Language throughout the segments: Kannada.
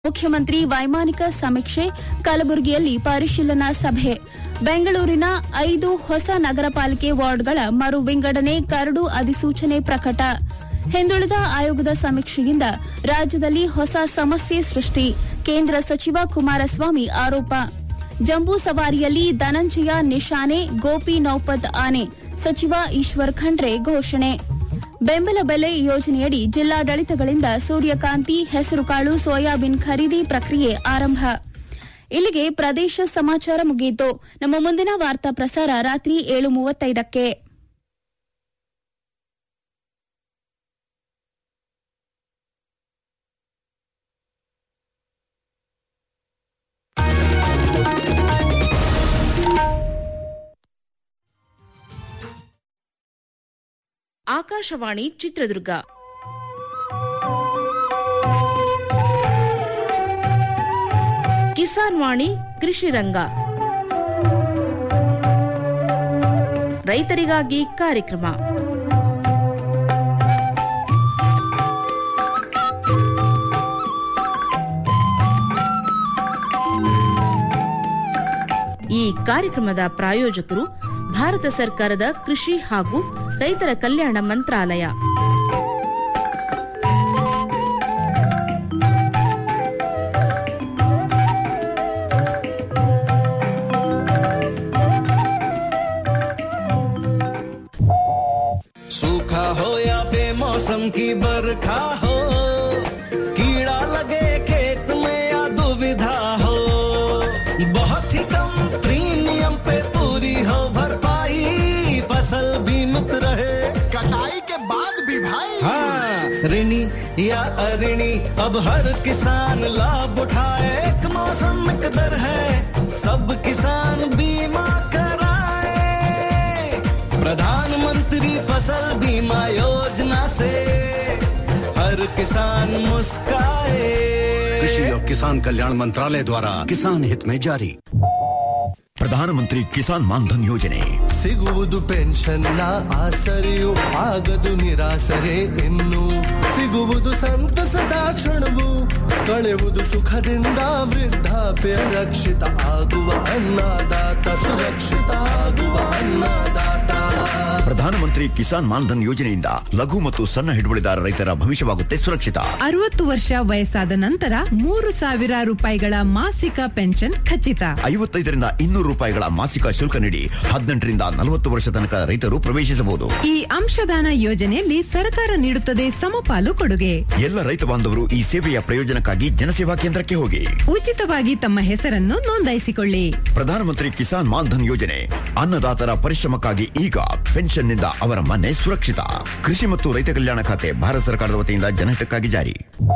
ಮುಖ್ಯಮಂತ್ರಿ ವೈಮಾನಿಕ ಸಮೀಕ್ಷೆ ಕಲಬುರಗಿಯಲ್ಲಿ ಪರಿಶೀಲನಾ ಸಭೆ ಬೆಂಗಳೂರಿನ ಐದು ಹೊಸ ನಗರ ಪಾಲಿಕೆ ವಾರ್ಡ್ಗಳ ಮರು ವಿಂಗಡಣೆ ಕರಡು ಅಧಿಸೂಚನೆ ಪ್ರಕಟ ಹಿಂದುಳಿದ ಆಯೋಗದ ಸಮೀಕ್ಷೆಯಿಂದ ರಾಜ್ಯದಲ್ಲಿ ಹೊಸ ಸಮಸ್ಯೆ ಸೃಷ್ಟಿ ಕೇಂದ್ರ ಸಚಿವ ಕುಮಾರಸ್ವಾಮಿ ಆರೋಪ ಜಂಬೂ ಸವಾರಿಯಲ್ಲಿ ಧನಂಜಯ ನಿಶಾನೆ ಗೋಪಿ ನೌಪತ್ ಆನೆ ಸಚಿವ ಈಶ್ವರ್ ಖಂಡ್ರೆ ಘೋಷಣೆ ಬೆಂಬಲ ಬೆಲೆ ಯೋಜನೆಯಡಿ ಜಿಲ್ಲಾಡಳಿತಗಳಿಂದ ಸೂರ್ಯಕಾಂತಿ ಹೆಸರುಕಾಳು ಸೋಯಾಬೀನ್ ಖರೀದಿ ಪ್ರಕ್ರಿಯೆ ಆರಂಭ ಇಲ್ಲಿಗೆ ಪ್ರದೇಶ ಸಮಾಚಾರ ಮುಗಿಯಿತು ನಮ್ಮ ಮುಂದಿನ ವಾರ್ತಾ ಪ್ರಸಾರ ರಾತ್ರಿ ಏಳು ಮೂವತ್ತೈದಕ್ಕೆ ಆಕಾಶವಾಣಿ ಚಿತ್ರದುರ್ಗ ಕಿಸಾನ್ ವಾಣಿ ಕೃಷಿ ರಂಗ ರೈತರಿಗಾಗಿ ಕಾರ್ಯಕ್ರಮ ಈ ಕಾರ್ಯಕ್ರಮದ ಪ್ರಾಯೋಜಕರು ಭಾರತ ಸರ್ಕಾರದ ಕೃಷಿ ಹಾಗೂ ರೈತರ ಕಲ್ಯಾಣ ಮಂತ್ರಾಲಯ सूखा हो या बेमौसम की बरखा हो कीड़ा लगे खेत में या दुविधा हो बहुत ही कम प्रीमियम पे पूरी हो भरपाई फसल बीमित रहे कटाई के बाद भी भाई हाँ ऋणी या अऋणी अब हर किसान लाभ उठाए एक मौसम एक दर है सब किसान बीमा कराए प्रधानमंत्री फसल बीमा योजना से हर किसान मुस्काए कृषि और किसान कल्याण मंत्रालय द्वारा किसान हित में जारी ಪ್ರಧಾನಮಂತ್ರಿ ಕಿಸಾನ್ ಮಾನ್ಧನ್ ಯೋಜನೆ ಸಿಗುವುದು ಪೆನ್ಷನ್ನ ಆಸರೆಯು ಆಗದು ನಿರಾಸರೆ ಇನ್ನು ಸಿಗುವುದು ಸಂತಸದ ಕ್ಷಣವು ಕಳೆಯುವುದು ಸುಖದಿಂದ ವೃದ್ಧಾಪ್ಯ ರಕ್ಷಿತ ಆಗುವ ಅನ್ನದಾತ ಸುರಕ್ಷಿತ ಆಗುವ ಅನ್ನದಾತ ಪ್ರಧಾನಮಂತ್ರಿ ಕಿಸಾನ್ ಮಾನ್ಧನ್ ಯೋಜನೆಯಿಂದ ಲಘು ಮತ್ತು ಸಣ್ಣ ಹಿಡುವಳಿದಾರ ರೈತರ ಭವಿಷ್ಯವಾಗುತ್ತೆ ಸುರಕ್ಷಿತ ಅರವತ್ತು ವರ್ಷ ವಯಸ್ಸಾದ ನಂತರ ಮೂರು ಸಾವಿರ ರೂಪಾಯಿಗಳ ಮಾಸಿಕ ಪೆನ್ಷನ್ ಖಚಿತ ಐವತ್ತೈದರಿಂದ ಇನ್ನೂರು ರೂಪಾಯಿಗಳ ಮಾಸಿಕ ಶುಲ್ಕ ನೀಡಿ ಹದಿನೆಂಟರಿಂದ ನಲವತ್ತು ವರ್ಷ ತನಕ ರೈತರು ಪ್ರವೇಶಿಸಬಹುದು ಈ ಅಂಶದಾನ ಯೋಜನೆಯಲ್ಲಿ ಸರ್ಕಾರ ನೀಡುತ್ತದೆ ಸಮಪಾಲು ಕೊಡುಗೆ ಎಲ್ಲ ರೈತ ಬಾಂಧವರು ಈ ಸೇವೆಯ ಪ್ರಯೋಜನಕ್ಕಾಗಿ ಜನಸೇವಾ ಕೇಂದ್ರಕ್ಕೆ ಹೋಗಿ ಉಚಿತವಾಗಿ ತಮ್ಮ ಹೆಸರನ್ನು ನೋಂದಾಯಿಸಿಕೊಳ್ಳಿ ಪ್ರಧಾನಮಂತ್ರಿ ಕಿಸಾನ್ ಮಾನ್ಧನ್ ಯೋಜನೆ ಅನ್ನದಾತರ ಪರಿಶ್ರಮಕ್ಕಾಗಿ ಈಗ ಪೆನ್ಷನ್ನಿಂದ ಅವರ ಮನೆ ಸುರಕ್ಷಿತ ಕೃಷಿ ಮತ್ತು ರೈತ ಕಲ್ಯಾಣ ಖಾತೆ ಭಾರತ ಸರ್ಕಾರದ ವತಿಯಿಂದ ಜನಹಿತಕ್ಕಾಗಿ ಜಾರಿ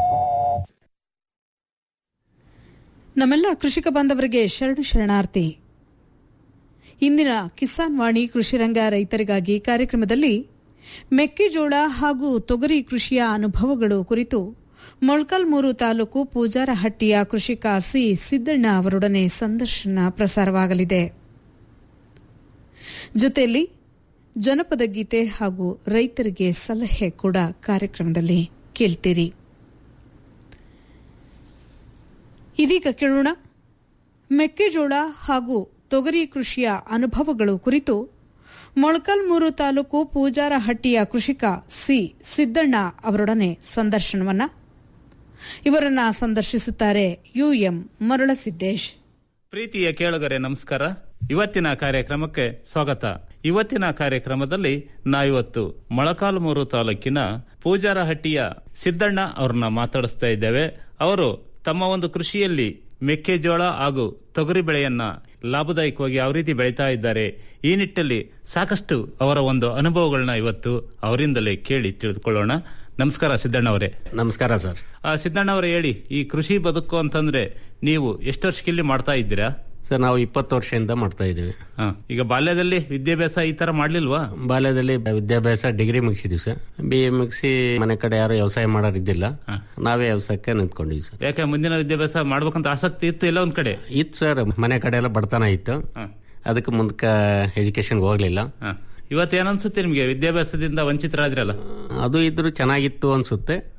ನಮ್ಮೆಲ್ಲ ಕೃಷಿಕ ಬಾಂಧವರಿಗೆ ಶರಣು ಶರಣಾರ್ಥಿ ಇಂದಿನ ಕಿಸಾನ್ ವಾಣಿ ಕೃಷಿರಂಗ ರೈತರಿಗಾಗಿ ಕಾರ್ಯಕ್ರಮದಲ್ಲಿ ಮೆಕ್ಕೆಜೋಳ ಹಾಗೂ ತೊಗರಿ ಕೃಷಿಯ ಅನುಭವಗಳು ಕುರಿತು ಮೊಳ್ಕಲ್ಮೂರು ತಾಲೂಕು ಪೂಜಾರಹಟ್ಟಿಯ ಕೃಷಿಕ ಸಿ ಸಿದ್ದಣ್ಣ ಅವರೊಡನೆ ಸಂದರ್ಶನ ಪ್ರಸಾರವಾಗಲಿದೆ ಜೊತೆಯಲ್ಲಿ ಜನಪದ ಗೀತೆ ಹಾಗೂ ರೈತರಿಗೆ ಸಲಹೆ ಕೂಡ ಕಾರ್ಯಕ್ರಮದಲ್ಲಿ ಕೇಳ್ತೀರಿ ಇದೀಗ ಕೇಳೋಣ ಮೆಕ್ಕೆಜೋಳ ಹಾಗೂ ತೊಗರಿ ಕೃಷಿಯ ಅನುಭವಗಳು ಕುರಿತು ಮೊಳಕಲ್ಮೂರು ತಾಲೂಕು ಪೂಜಾರಹಟ್ಟಿಯ ಕೃಷಿಕ ಸಿ ಸಿದ್ದಣ್ಣ ಅವರೊಡನೆ ಸಂದರ್ಶನವನ್ನ ಇವರನ್ನ ಸಂದರ್ಶಿಸುತ್ತಾರೆ ಯುಎಂ ಮರಳಸಿದ್ದೇಶ್ ಪ್ರೀತಿಯ ಕೇಳುಗರೆ ನಮಸ್ಕಾರ ಇವತ್ತಿನ ಕಾರ್ಯಕ್ರಮಕ್ಕೆ ಸ್ವಾಗತ ಇವತ್ತಿನ ಕಾರ್ಯಕ್ರಮದಲ್ಲಿ ನಾವಿವತ್ತು ಮೊಳಕಾಲ್ಮೂರು ತಾಲೂಕಿನ ಪೂಜಾರಹಟ್ಟಿಯ ಸಿದ್ದಣ್ಣ ಅವ್ರನ್ನ ಮಾತಾಡಿಸ್ತಾ ಇದ್ದೇವೆ ಅವರು ತಮ್ಮ ಒಂದು ಕೃಷಿಯಲ್ಲಿ ಮೆಕ್ಕೆಜೋಳ ಹಾಗೂ ತೊಗರಿ ಬೆಳೆಯನ್ನ ಲಾಭದಾಯಕವಾಗಿ ಯಾವ ರೀತಿ ಬೆಳೀತಾ ಇದ್ದಾರೆ ಈ ನಿಟ್ಟಲ್ಲಿ ಸಾಕಷ್ಟು ಅವರ ಒಂದು ಅನುಭವಗಳನ್ನ ಇವತ್ತು ಅವರಿಂದಲೇ ಕೇಳಿ ತಿಳಿದುಕೊಳ್ಳೋಣ ನಮಸ್ಕಾರ ಸಿದ್ದಣ್ಣ ಅವರೇ ನಮಸ್ಕಾರ ಸರ್ ಆ, ಸಿದ್ದಣ್ಣ ಅವರೇ ಹೇಳಿ ಈ ಕೃಷಿ ಬದುಕು ಅಂತಂದ್ರೆ ನೀವು ಎಷ್ಟು ವರ್ಷಕ್ಕಿಲ್ಲಿ ಮಾಡ್ತಾ ಇದ್ದೀರಾ ಸರ್ ನಾವು ಇಪ್ಪತ್ತು ವರ್ಷದಿಂದ ಮಾಡ್ತಾ ಇದ್ದೀವಿ ಹ, ಈಗ ಬಾಲ್ಯದಲ್ಲಿ ವಿದ್ಯಾಭ್ಯಾಸ ಈ ತರ ಮಾಡ್ಲಿಲ್ವಾ ಬಾಲ್ಯದಲ್ಲಿ ವಿದ್ಯಾಭ್ಯಾಸ ಡಿಗ್ರಿ ಮುಗಿಸಿದ್ವಿ ಸರ್ ಬಿ ಎ ಮುಗಿಸಿ ಮನೆ ಕಡೆ ಯಾರು ವ್ಯವಸಾಯ ಮಾಡೋರು ಇದ್ದಿಲ್ಲ ನಾವೇ ವ್ಯವಸಾಯಕ್ಕೆ ನಿಂತ್ಕೊಂಡಿದ್ವಿ ಸರ್ ಯಾಕೆ ಮುಂದಿನ ವಿದ್ಯಾಭ್ಯಾಸ ಮಾಡ್ಬೇಕಂತ ಆಸಕ್ತಿ ಇತ್ತು ಎಲ್ಲ ಒಂದ್ ಕಡೆ ಇತ್ತು ಸರ್ ಮನೆ ಕಡೆ ಎಲ್ಲ ಬಡತನ ಇತ್ತು ಅದಕ್ಕೆ ಮುಂದಕ್ಕೆ ಎಜುಕೇಶನ್ಗೆ ಹೋಗ್ಲಿಲ್ಲ ಹ. ಇವತ್ತು ಏನನ್ಸುತ್ತೆ ನಿಮ್ಗೆ ವಿದ್ಯಾಭ್ಯಾಸದಿಂದ ವಂಚಿತರಾದ್ರಲ್ಲ ಅದು ಇದ್ರು ಚೆನ್ನಾಗಿತ್ತು ಅನ್ಸುತ್ತೆ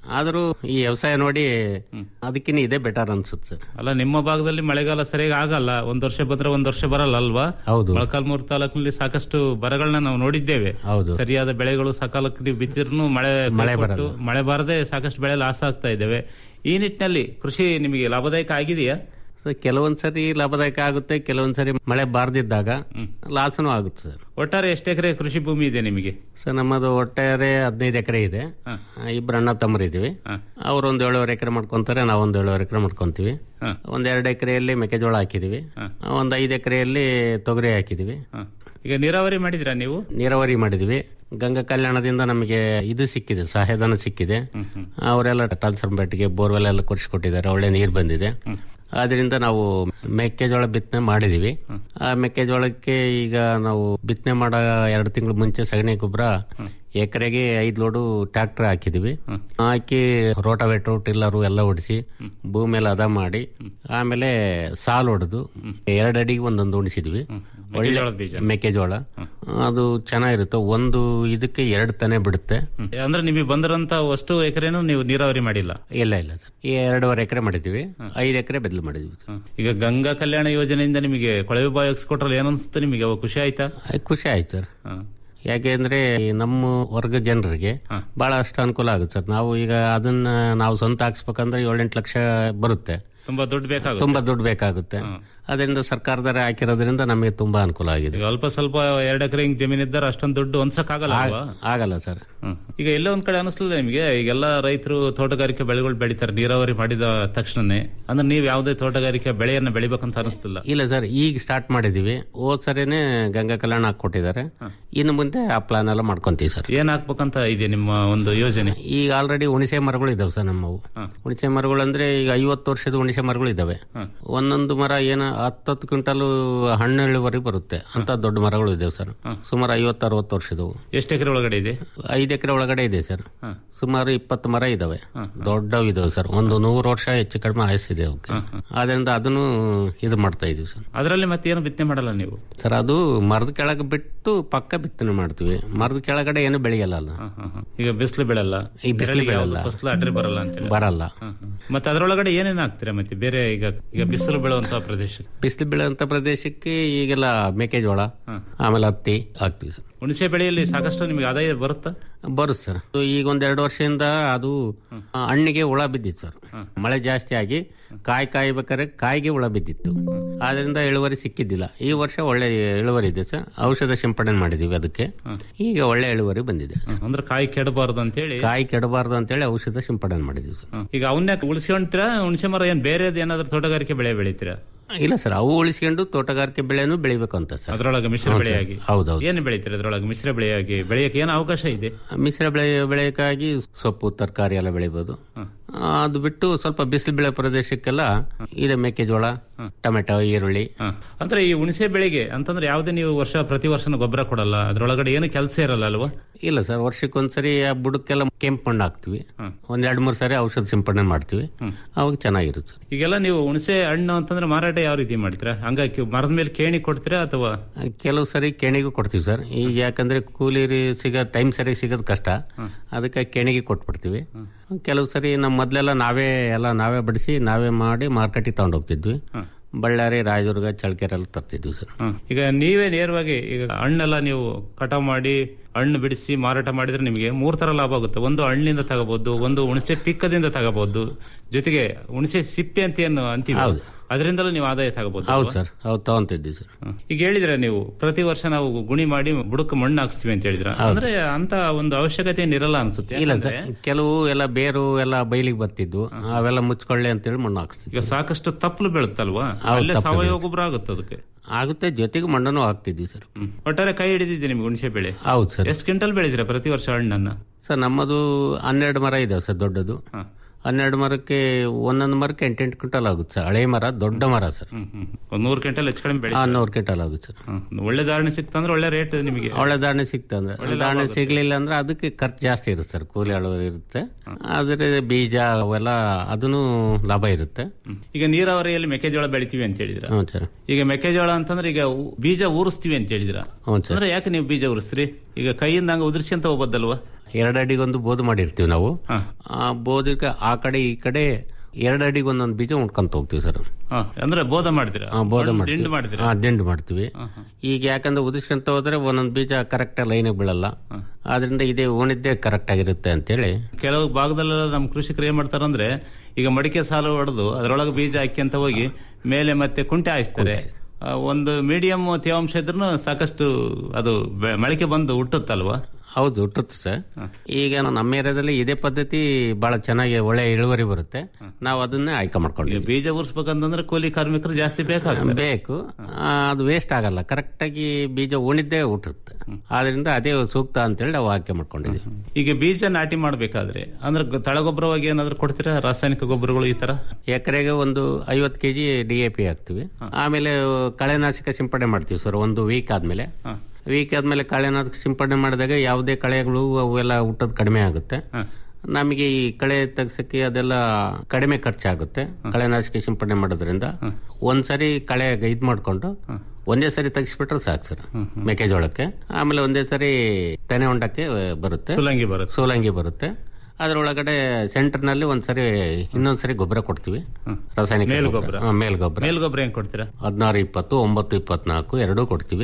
ಆದ್ರೂ ಈ ವ್ಯವಸಾಯ ನೋಡಿ ಅದಕ್ಕಿನ್ನ ಇದೇ ಬೆಟರ್ ಅನ್ಸುತ್ತೆ ಸರ್ ಅಲ್ಲ ನಿಮ್ಮ ಭಾಗದಲ್ಲಿ ಮಳೆಗಾಲ ಸರಿಯಾಗಿ ಆಗಲ್ಲ ಒಂದ್ ವರ್ಷ ಬಂದ್ರೆ ಒಂದ್ ವರ್ಷ ಬರಲ್ಲ ಅಲ್ವಾ ಹೌದು. ಮೊಳಕಾಲ್ಮೂರು ತಾಲೂಕಿನಲ್ಲಿ ಸಾಕಷ್ಟು ಬರಗಳನ್ನ ನಾವು ನೋಡಿದ್ದೇವೆ ಹೌದು. ಸರಿಯಾದ ಬೆಳೆಗಳು ಸಕಾಲಕ್ಕೆ ನೀವು ಬಿತ್ತಿದ್ರು ಮಳೆ ಮಳೆ ಕೊಟ್ಟು, ಮಳೆ ಬಾರದೆ ಸಾಕಷ್ಟು ಬೆಳೆ ಲಾಸ್ ಆಗ್ತಾ ಇದ್ದೇವೆ ಈ ನಿಟ್ಟಿನಲ್ಲಿ ಕೃಷಿ ನಿಮಗೆ ಲಾಭದಾಯಕ ಆಗಿದೆಯಾ ಸೊ ಕೆಲವೊಂದ್ಸರಿ ಲಾಭದಾಯಕ ಆಗುತ್ತೆ ಕೆಲವೊಂದ್ಸರಿ ಮಳೆ ಬಾರ್ದಿದ್ದಾಗ ಲಾಸನೂ ಆಗುತ್ತೆ ಸರ್ ಒಟ್ಟಾರೆ ಎಷ್ಟು ಎಕರೆ ಕೃಷಿ ಭೂಮಿ ಇದೆ ನಿಮಗೆ ಸೊ ನಮ್ಮದು ಒಟ್ಟಾರೆ ಹದಿನೈದು ಎಕರೆ ಇದೆ ಇಬ್ರು ಅಣ್ಣ ತಮ್ಮರಿದ್ದೀವಿ ಅವ್ರು ಒಂದ್ ಏಳುವರೆ ಎಕರೆ ಮಾಡ್ಕೊಂತಾರೆ ನಾವು ಒಂದ್ ಏಳುವರೆ ಎಕರೆ ಮಾಡ್ಕೊಂತೀವಿ ಒಂದ್ ಎರಡು ಎಕರೆಯಲ್ಲಿ ಮೆಕ್ಕೆಜೋಳ ಹಾಕಿದೀವಿ ಒಂದ್ ಐದು ಎಕರೆಯಲ್ಲಿ ತೊಗರಿ ಹಾಕಿದೀವಿ ಈಗ ನೀರಾವರಿ ಮಾಡಿದಿರಾ ನೀವು ನೀರಾವರಿ ಮಾಡಿದ್ವಿ ಗಂಗಾ ಕಲ್ಯಾಣದಿಂದ ನಮಗೆ ಇದು ಸಿಕ್ಕಿದೆ ಸಹಾಯಧನ ಸಿಕ್ಕಿದೆ ಅವರೆಲ್ಲ ಟ್ರಾನ್ಸ್ಫರ್ಮೇಟ್ಗೆ ಬೋರ್ವೆಲ್ ಎಲ್ಲ ಕೊಡಿಸ್ಕೊಟ್ಟಿದ್ದಾರೆ ಒಳ್ಳೆ ನೀರು ಬಂದಿದೆ ಆದ್ರಿಂದ ನಾವು ಮೆಕ್ಕೆಜೋಳ ಬಿತ್ತನೆ ಮಾಡಿದೀವಿ ಆ ಮೆಕ್ಕೆಜೋಳಕ್ಕೆ ಈಗ ನಾವು ಬಿತ್ತನೆ ಮಾಡೋ ಎರಡು ತಿಂಗಳು ಮುಂಚೆ ಸಗಣಿ ಗೊಬ್ಬರ ಎಕರೆಗೆ ಐದ್ ಲೋಡು ಟ್ರಾಕ್ಟರ್ ಹಾಕಿದೀವಿ ಹಾಕಿ ರೋಟಾವೇಟ್ರು ಟಿಲ್ಲರು ಎಲ್ಲ ಹೊಡಿಸಿ ಭೂಮಿ ಎಲ್ಲ ಹದ ಮಾಡಿ ಆಮೇಲೆ ಸಾಲು ಹೊಡೆದು ಎರಡು ಅಡಿಗೆ ಒಂದೊಂದು ಉಣಿಸಿದ್ವಿ ಒಳ್ಳೆ ಮೆಕ್ಕೆಜೋಳದ ಬೀಜ. ಮೆಕ್ಕೆಜೋಳ ಅದು ಚೆನ್ನಾಗಿರುತ್ತೆ ಒಂದು ಇದಕ್ಕೆ ಎರಡು ತನೆ ಬಿಡುತ್ತೆ ಅಂದ್ರೆ ನಿಮಗೆ ಬಂದಿರೋಂತ ಅಷ್ಟು ಎಕರೆನೂ ನೀವು ನೀರಾವರಿ ಮಾಡಿಲ್ಲ ಇಲ್ಲ ಇಲ್ಲ ಸರ್ ಈ ಎರಡೂವರೆ ಎಕರೆ ಮಾಡಿದ್ವಿ ಐದು ಎಕರೆ ಬದಲು ಮಾಡಿದ್ವಿ ಸರ್. ಈಗ ಗಂಗಾ ಕಲ್ಯಾಣ ಯೋಜನೆಯಿಂದ ನಿಮಗೆ ಕೊಳವೆ ಬಾವಿ ಹಾಕ್ಸ್ಕೊಟ್ರಲ್ಲ ಏನನ್ಸುತ್ತೆ ನಿಮಗೆ ಅವಾಗ ಖುಷಿ ಆಯ್ತಾ ಅದು ಖುಷಿ ಆಯ್ತು ಸರ್ ಯಾಕೆಂದ್ರೆ ಈ ನಮ್ಮ ವರ್ಗ ಜನರಿಗೆ ಬಹಳ ಅಷ್ಟು ಅನುಕೂಲ ಆಗುತ್ತೆ ಸರ್ ನಾವು ಈಗ ಅದನ್ನ ನಾವು ಸ್ವಂತ ಹಾಕ್ಸ್ಬೇಕಂದ್ರೆ ಏಳೆಂಟು ಲಕ್ಷ ಬರುತ್ತೆ ತುಂಬಾ ದುಡ್ಡು ಬೇಕಾಗುತ್ತೆ ತುಂಬಾ ದುಡ್ಡು ಬೇಕಾಗುತ್ತೆ ಅದರಿಂದ ಸರ್ಕಾರದವರೇ ಹಾಕಿರೋದ್ರಿಂದ ನಮಗೆ ತುಂಬಾ ಅನುಕೂಲ ಆಗಿದೆ ಈಗ ಅಲ್ಪ ಸ್ವಲ್ಪ ಎರಡ್ ಎಕರೆ ಹಿಂಗ್ ಜಮೀನ್ ಇದ್ದಾರೆ ಅಷ್ಟೊಂದು ದುಡ್ಡು ಹೊಂದ್ಸಕ್ ಆಗಲ್ಲ ಅಲ್ವಾ ಆಗಲ್ಲ ಸರ್ ಈಗ ಎಲ್ಲ ಒಂದ್ ಕಡೆ ಅನಿಸ್ಲಿಲ್ಲ ನಿಮಗೆ ಈಗೆಲ್ಲ ರೈತರು ತೋಟಗಾರಿಕೆ ಬೆಳೆಗಳು ಬೆಳಿತಾರೆ ನೀರಾವರಿ ಮಾಡಿದ ತಕ್ಷಣನೇ ಅಂದ್ರೆ ನೀವ್ ಯಾವ್ದೇ ತೋಟಗಾರಿಕೆ ಬೆಳೆಯನ್ನ ಬೆಳಿಬೇಕಂತ ಅನಿಸ್ತಿಲ್ಲ ಇಲ್ಲ ಸರ್ ಈಗ ಸ್ಟಾರ್ಟ್ ಮಾಡಿದೀವಿ ಹೋದ್ ಸರಿನೇ ಗಂಗಾ ಕಲ್ಯಾಣ ಹಾಕೊಟ್ಟಿದ್ದಾರೆ ಇನ್ನು ಮುಂದೆ ಆ ಪ್ಲಾನ್ ಎಲ್ಲ ಮಾಡ್ಕೊಂತೀವಿ ಸರ್ ಏನ್ ಹಾಕ್ಬೇಕಂತ ಇದೆ ನಿಮ್ಮ ಒಂದು ಯೋಜನೆ ಈಗ ಆಲ್ರೆಡಿ ಹುಣಸೆ ಮರಗಳು ಇದಾವೆ ಸರ್ ನಮ್ಮವು ಹುಣಸೆ ಮರಗಳು ಅಂದ್ರೆ ಈಗ ಐವತ್ತು ವರ್ಷದ ಹುಣಸೆ ಮರಗಳು ಇದಾವೆ ಒಂದೊಂದು ಮರ ಏನ ಹತ್ತತ್ತು ಕ್ವಿಂಟಲ್ ಹಣ್ಣು ಇಳುವರಿ ಬರುತ್ತೆ ಅಂತ ದೊಡ್ಡ ಮರಗಳು ಇದಾವೆ ಸರ್ ಸುಮಾರು ಐವತ್ತು ಅರವತ್ತು ವರ್ಷದವು ಎಷ್ಟು ಎಕರೆ ಒಳಗಡೆ ಇದೆ ಐದು ಎಕರೆ ಒಳಗಡೆ ಇದೆ ಸರ್ ಸುಮಾರು ಇಪ್ಪತ್ತು ಮರ ಇದಾವೆ ದೊಡ್ಡವು ಇದಾವೆ ಸರ್ ಒಂದು ನೂರು ವರ್ಷ ಹೆಚ್ಚು ಕಡಿಮೆ ಆಯಸ್ಸಿದೆ ಅವಕ್ಕೆ ಆದ್ರಿಂದ ಅದನ್ನು ಇದು ಮಾಡ್ತಾ ಇದೀವಿ ಸರ್ ಅದರಲ್ಲಿ ಮತ್ತೆ ಏನು ಬಿತ್ತನೆ ಮಾಡಲ್ಲ ನೀವು ಸರ್ ಅದು ಮರದ ಕೆಳಗೆ ಬಿಟ್ಟು ಪಕ್ಕ ಬಿತ್ತನೆ ಮಾಡ್ತೀವಿ ಮರದ ಕೆಳಗಡೆ ಏನು ಬೆಳೆಯಲ್ಲ ಅಲ್ಲ ಈಗ ಬಿಸಿಲು ಬೀಳಲ್ಲ ಈ ಬಿಸಿಲು ಬೀಳಲ್ಲ ಫಸಲು ಅಡ್ರೆ ಬರಲ್ಲ ಅಂತ ಬರಲ್ಲ ಮತ್ತೆ ಅದರೊಳಗಡೆ ಏನೇನ್ ಹಾಕ್ತೀರಾ ಮತ್ತೆ ಬೇರೆ ಈಗ ಈಗ ಬಿಸಿಲು ಬೀಳುವಂತ ಪ್ರದೇಶ ಬಿಸಿಲು ಬೀಳುವಂತ ಪ್ರದೇಶಕ್ಕೆ ಈಗೆಲ್ಲ ಮೆಕ್ಕೆಜೋಳ ಆಮೇಲೆ ಹತ್ತಿ ಹಾಕ್ತಿವಿ ಸರ್ ಹುಣಸೆ ಬೆಳೆಯಲ್ಲಿ ಸಾಕಷ್ಟು ನಿಮಗೆ ಆದಾಯ ಬರುತ್ತಾ ಬರುತ್ತೆ ಸರ್ ಈಗ ಒಂದ್ ಎರಡು ವರ್ಷದಿಂದ ಅದು ಆ, ಹಣ್ಣಿಗೆ ಹುಳ ಬಿದ್ದಿತ್ತು ಸರ್ ಮಳೆ ಜಾಸ್ತಿ ಆಗಿ ಕಾಯಿ ಕಾಯ್ಬೇಕಾದ್ರೆ ಕಾಯಿಗೆ ಹುಳ ಬಿದ್ದಿತ್ತು ಆದ್ರಿಂದ ಇಳುವರಿ ಸಿಕ್ಕಿದ್ದಿಲ್ಲ ಈ ವರ್ಷ ಒಳ್ಳೆ ಇಳುವರಿ ಇದೆ ಸರ್ ಔಷಧ ಸಿಂಪಡಣೆ ಮಾಡಿದೀವಿ ಅದಕ್ಕೆ ಈಗ ಒಳ್ಳೆ ಇಳುವರಿ ಬಂದಿದೆ ಅಂದ್ರೆ ಕಾಯಿ ಕೆಡಬಾರದು ಅಂತ ಹೇಳಿ ಕಾಯಿ ಕೆಡಬಾರ್ದು ಅಂತೇಳಿ ಔಷಧ ಸಿಂಪಡಣೆ ಮಾಡಿದೀವಿ ಸರ್ ಈಗ ಅವನ್ನ ಉಳಿಸ್ಕೊಂತೀರಾ ಹುಣಸೆ ಮರ ಏನ್ ಬೇರೆ ಏನಾದ್ರು ತೋಟಗಾರಿಕೆ ಬೆಳೆ ಬೆಳಿತೀರಾ ಇಲ್ಲ ಸರ್ ಅವು ಉಳಿಸ್ಕೊಂಡು ತೋಟಗಾರಿಕೆ ಬೆಳೆನೂ ಬೆಳಿಬೇಕು ಅಂತ ಸರ್ ಅದ್ರೊಳಗೆ ಮಿಶ್ರ ಹೌದು ಬೆಳೆಯಾಗಿ ಸರ್. ಹೌದೌದು ಏನು ಬೆಳಿತೀರಾ ಅದ್ರೊಳಗೆ ಮಿಶ್ರ ಬೆಳೆಯಾಗಿ ಬೆಳೆಯಕ್ಕೆ ಏನು ಅವಕಾಶ ಇದೆ ಮಿಶ್ರ ಬೆಳೆ ಬೆಳೆಯಕ್ಕಾಗಿ ಸೊಪ್ಪು ತರಕಾರಿ ಎಲ್ಲ ಬೆಳಿಬಹುದು ಅದು ಬಿಟ್ಟು ಸ್ವಲ್ಪ ಬಿಸಿಲು ಬೆಳೆ ಪ್ರದೇಶಕ್ಕೆಲ್ಲ ಇದೆ ಮೆಕ್ಕೆಜೋಳ ಟೊಮೆಟೊ ಈರುಳ್ಳಿ ಅಂದ್ರೆ ಈ ಹುಣಸೆ ಬೆಳೆಗೆ ಅಂತಂದ್ರೆ ಯಾವುದೇ ನೀವು ವರ್ಷ ಪ್ರತಿ ವರ್ಷನೂ ಗೊಬ್ಬರ ಕೊಡಲ್ಲ ಅದ್ರೊಳಗಡೆ ಏನು ಕೆಲಸ ಇರಲ್ಲ ಅಲ್ವಾ ಇಲ್ಲ ಸರ್ ವರ್ಷಕ್ಕೊಂದ್ಸರಿ ಆ ಬುಡಕ್ಕೆಲ್ಲ ಕೆಂಪು ಮಣ್ಣು ಹಾಕ್ತಿವಿ ಒಂದ್ ಎರಡ್ ಮೂರ್ ಸರಿ ಔಷಧ ಸಿಂಪಡಣೆ ಮಾಡ್ತೀವಿ ಅವಾಗ ಚೆನ್ನಾಗಿರುತ್ತೆ ಸರ್ ಈಗೆಲ್ಲ ನೀವು ಹುಣಸೆ ಹಣ್ಣು ಅಂತಂದ್ರೆ ಮಾರಾಟ ಯಾವ ರೀತಿ ಮಾಡ್ತೀರಾ ಹಂಗಾಗಿ ಮರದ ಮೇಲೆ ಕೇಣಿ ಕೊಡ್ತೀರಾ ಅಥವಾ ಕೆಲವು ಸರಿ ಕೆಣಿಗೂ ಕೊಡ್ತೀವಿ ಸರ್ ಈಗ ಯಾಕಂದ್ರೆ ಕೂಲಿ ಸಿಗೋ ಟೈಮ್ ಸರಿ ಸಿಗೋದು ಕಷ್ಟ ಅದಕ್ಕೆ ಕೆಣಿಗೆ ಕೊಟ್ಬಿಡ್ತೀವಿ ಕೆಲವು ಸರಿ ನಮ್ಮ ಮೊದ್ಲೆಲ್ಲ ನಾವೇ ಎಲ್ಲ ನಾವೇ ಬಡಿಸಿ ನಾವೇ ಮಾಡಿ ಮಾರ್ಕೆಟಿಗೆ ತಗೊಂಡು ಹೋಗ್ತಿದ್ವಿ ಬಳ್ಳಾರಿ ರಾಯದುರ್ಗ ಚಳ್ಳಕೆರೆ ಎಲ್ಲ ತರ್ತಿದ್ವಿ ಸರ್ ಈಗ ನೀವೇ ನೇರವಾಗಿ ಈಗ ಹಣ್ಣೆಲ್ಲ ನೀವು ಕಟಾವ್ ಮಾಡಿ ಹಣ್ಣು ಬಿಡಿಸಿ ಮಾರಾಟ ಮಾಡಿದ್ರೆ ನಿಮಗೆ ಮೂರ್ ತರ ಲಾಭ ಆಗುತ್ತೆ ಒಂದು ಹಣ್ಣಿಂದ ತಗೋಬಹುದು ಒಂದು ಹುಣಸೆ ಪಿಕ್ಕದಿಂದ ತಗೋಬಹುದು ಜೊತೆಗೆ ಹುಣಸೆ ಸಿಪ್ಪೆ ಅಂತ ಏನು ಅಂತೀವಿ ಅದರಿಂದಲೂ ನೀವು ಆದಾಯ ತಗೋಬಹುದು ಹೌದು ಸರ್ ಹೌದು ತಗೊಂತಿದ್ವಿ ಸರ್ ಈಗ ಹೇಳಿದ್ರೆ ನೀವು ಪ್ರತಿ ವರ್ಷ ನಾವು ಗುಣಿ ಮಾಡಿ ಬುಡಕ್ಕೆ ಮಣ್ಣು ಹಾಕ್ಸ್ತೀವಿ ಅಂತ ಹೇಳಿದ್ರ ಅಂದ್ರೆ ಅಂತ ಒಂದು ಅವಶ್ಯಕತೆ ಏನಿರಲ್ಲ ಅನ್ಸುತ್ತೆ ಇಲ್ಲ ಯಾಕಂದ್ರೆ ಸರ್ ಕೆಲವು ಎಲ್ಲ ಬೇರು ಎಲ್ಲ ಬೈಲಿಗೆ ಬರ್ತಿದ್ವು ಅವೆಲ್ಲ ಮುಚ್ಕೊಳ್ಳಿ ಅಂತೇಳಿ ಮಣ್ಣು ಹಾಕ್ಸ್ತಿದ್ವಿ ಈಗ ಸಾಕಷ್ಟು ತಪ್ಪಲು ಬೀಳುತ್ತಲ್ವಾ ಹೌದು, ಅಲ್ಲೇ ತಪ್ಪಲು ಸಾವಯವ ಬೀಳುತ್ತೆ. ಗೊಬ್ಬರ ಆಗುತ್ತೆ ಅದಕ್ಕೆ ಆಗುತ್ತೆ ಜೊತೆಗೆ ಮಣ್ಣನ್ನು ಹಾಕ್ತಿದ್ವಿ ಸರ್ ಒಟ್ಟಾರೆ ಕೈ ಹಿಡಿದಿದೆ ನಿಮ್ಗೆ ಹುಣಸೆ ಬೆಳೆ ಹೌದು ಸರ್ ಎಷ್ಟು ಕ್ವಿಂಟಲ್ ಬೆಳೆದಿರ ಪ್ರತಿ ವರ್ಷ ಹಣ್ಣನ್ನ ಸರ್ ನಮ್ಮದು ಹನ್ನೆರಡು ಮರ ಇದಾವೆ ಸರ್ ದೊಡ್ಡದು ಹನ್ನೆರಡು ಮರಕ್ಕೆ ಒಂದೊಂದು ಮರಕ್ಕೆ ಎಂಟೆಂಟು ಕ್ವಿಂಟಲ್ ಆಗುತ್ತೆ ಸರ್ ಹಳೆ ಮರ ದೊಡ್ಡ ಮರ ಸರ್ ಒಂದ್ ನೂರು ಕ್ವಿಂಟಲ್ ಹೆಚ್ಚು ಕಡಿಮೆ ಬೆಳೆ ಆ, ನೂರು ಕ್ವಿಂಟಲ್ ಆಗುತ್ತೆ ಸರ್ ಒಳ್ಳೆ ಧಾರಣೆ ಸಿಕ್ತಂದ್ರೆ ಒಳ್ಳೆ ರೇಟ್ ನಿಮಗೆ ಒಳ್ಳೆ ದಾಣೆ ಸಿಕ್ತಂದ್ರೆ ಒಳ್ಳೆ ಲಾಭ ದಾಣೆ ಆಗುತ್ತೆ. ಸಿಗ್ಲಿಲ್ಲ ಅಂದ್ರೆ ಅದಕ್ಕೆ ಖರ್ಚು ಜಾಸ್ತಿ ಇರುತ್ತೆ ಸರ್ ಕೂಲಿ ಆಳು ಇರುತ್ತೆ ಆದ್ರೆ ಬೀಜ ಅವೆಲ್ಲ ಅದನ್ನು ಲಾಭ ಇರುತ್ತೆ ಈಗ ನೀರಾವರಿಯಲ್ಲಿ ಮೆಕ್ಕೆಜೋಳ ಬೆಳಿತೀವಿ ಅಂತ ಹೇಳಿದ್ರ ಹ್ಞೂ ಸರ್ ಈಗ ಮೆಕ್ಕೆಜೋಳ ಅಂತಂದ್ರೆ ಈಗ ಉ- ಬೀಜ ಊರಿಸ್ತೀವಿ ಅಂತ ಹೇಳಿದ್ರ ಹ್ಞೂ ಸರ್ ಅಂದ್ರೆ ಯಾಕೆ ನೀವು ಬೀಜ ಉರಿಸ್ತೀರಿ ಈಗ ಕೈಯಿಂದ ಹಂಗ ಉದುರಿಸಿ ಅಂತ ಹೋಗ್ಬೋದಲ್ವಾ ಎರಡು ಅಡಿಗೊಂದು ಬೋದು ಮಾಡಿರ್ತೀವಿ ನಾವು ಆ ಬೋದಕ್ಕೆ ಆ ಕಡೆ ಈ ಕಡೆ ಎರಡು ಅಡಿಗೆ ಒಂದೊಂದು ಬೀಜ ಉಣ್ಕೊಂತ ಹೋಗ್ತೀವಿ ಸರ್ ಹ, ಅಂದ್ರೆ ಬೋಧ ಮಾಡ್ತೀರಾ ಆ, ಬೋಧ ದಿಂಡು ಮಾಡ್ತೀವಿ ಮಾಡ್ತೀರಾ ಹಾ, ದಿಂಡು ಮಾಡ್ತೀವಿ ಈಗ ಯಾಕಂದ್ರೆ ಉದಿಸ್ಕೊಂತ ಹೋದ್ರೆ ಒಂದೊಂದು ಬೀಜ ಕರೆಕ್ಟ್ ಲೈನ್ ಬೀಳಲ್ಲ ಆದ್ರಿಂದ ಇದೇ ಉಣಿದ್ದೇ ಕರೆಕ್ಟ್ ಆಗಿರುತ್ತೆ ಅಂತೇಳಿ ಕೆಲವು ಭಾಗದಲ್ಲೆಲ್ಲ ನಮ್ಮ ಕೃಷಿಕರು ಏನ್ ಮಾಡ್ತಾರಂದ್ರೆ ಈಗ ಮಡಿಕೆ ಸಾಲು ಹೊಡೆದು ಅದರೊಳಗೆ ಬೀಜ ಹಾಕಿ ಅಂತ ಹೋಗಿ ಮೇಲೆ ಮತ್ತೆ ಕುಂಟೆ ಹಾಯಿಸ್ತಾರೆ ಆ, ಒಂದು ಮೀಡಿಯಂ ತೇವಾಂಶ ಇದ್ರೂ ಸಾಕಷ್ಟು ಅದು ಬೆ- ಮೊಳಕೆ ಬಂದು ಹುಟ್ಟುತ್ತಲ್ವಾ ಹೌದು ಹುಟ್ಟುತ್ತೆ ಸರ್ ಈಗ ನಮ್ಮ ಏರಿಯಾದಲ್ಲಿ ಇದೇ ಪದ್ಧತಿ ಬಹಳ ಚೆನ್ನಾಗಿ ಒಳ್ಳೆ ಇಳುವರಿ ಬರುತ್ತೆ ನಾವು ಅದನ್ನೇ ಆಯ್ಕೆ ಈಗ ಮಾಡ್ಕೊಂಡಿವಿ ಬೀಜ ಉರ್ಸ್ಬೇಕಂತಂದ್ರೆ ಕೂಲಿ ಕಾರ್ಮಿಕರು ಜಾಸ್ತಿ ಬೇಕಾಗ್ತದೆ ಬೇಕು ಆ, ಅದು ವೇಸ್ಟ್ ಆಗಲ್ಲ ಕರೆಕ್ಟ್ ಆಗಿ ಬೀಜ ಉಣಿದ್ದೇ ಹುಟ್ಟುತ್ತೆ ಆದ್ರಿಂದ ಅದೇ ಸೂಕ್ತ ಅಂತೇಳಿ ನಾವು ಆಯ್ಕೆ ಮಾಡ್ಕೊಂಡಿದ್ವಿ ಈಗ ಬೀಜ ನಾಟಿ ಮಾಡ್ಬೇಕಾದ್ರೆ ಅಂದ್ರೆ ಗ- ತಳಗೊಬ್ಬರವಾಗಿ ಏನಾದ್ರು ಕೊಡ್ತೀರಾ ರಾಸಾಯನಿಕ ಗೊಬ್ಬರಗಳು ಈ ತರ ಎಕರೆಗೆ ಒಂದು ಐವತ್ತು ಕೆಜಿ ಡಿ ಎ ಪಿ ಹಾಕ್ತಿವಿ ಆಮೇಲೆ ಕಳೆನಾಶಕ ಸಿಂಪಡಣೆ ಮಾಡ್ತೀವಿ ಸರ್ ಒಂದು ವೀಕ್ ಆದ್ಮೇಲೆ ವೀಕ್ ಆದ್ಮೇಲೆ ಕಳೆನಾಶಕ ಸಿಂಪಡಣೆ ಮಾಡಿದಾಗ ಯಾವುದೇ ಕಳೆಗಳು ಅವೆಲ್ಲ ಹುಟ್ಟೋದು ಕಡಿಮೆ ಆಗುತ್ತೆ ನಮಗೆ ಈ ಕಳೆ ತೆಗ್ಸಕ್ಕೆ ಅದೆಲ್ಲ ಕಡಿಮೆ ಖರ್ಚಾಗುತ್ತೆ ಕಳೆನಾಶಕ ಸಿಂಪಡಣೆ ಮಾಡೋದ್ರಿಂದ ಒಂದ್ಸರಿ ಕಳೆ ಇದ್ ಮಾಡ್ಕೊಂಡು ಒಂದೇ ಸರಿ ತೆಗಿಸ್ಬಿಟ್ರೆ ಸಾಕು ಸರ್ ಮೆಕ್ಕೆಜೋಳಕ್ಕೆ ಆಮೇಲೆ ಒಂದೇ ಸರಿ ತೆನೆ ಹೊಂಡಕ್ಕೆ ಬರುತ್ತೆ ಸುಲಂಗಿ ಬರುತ್ತೆ ಸೋಲಂಗಿ ಬರುತ್ತೆ ಅದರೊಳಗಡೆ ಸೆಂಟರ್ ನಲ್ಲಿ ಒಂದ್ಸರಿ ಇನ್ನೊಂದ್ಸರಿ ಗೊಬ್ಬರ ಕೊಡ್ತೀವಿ ರಾಸಾಯನಿಕ ಮೇಲ್ ಗೊಬ್ಬರ. ಗೊಬ್ಬರ. ಹಾ, ಮೇಲ್ ಗೊಬ್ಬರ ಮೇಲ್ ಗೊಬ್ಬರ ಹೆಂಗ್ ಕೊಡ್ತೀರಾ ಹದಿನಾರು ಇಪ್ಪತ್ತು ಒಂಬತ್ತು ಇಪ್ಪತ್ನಾಲ್ಕು ಎರಡೂ ಕೊಡ್ತೀವಿ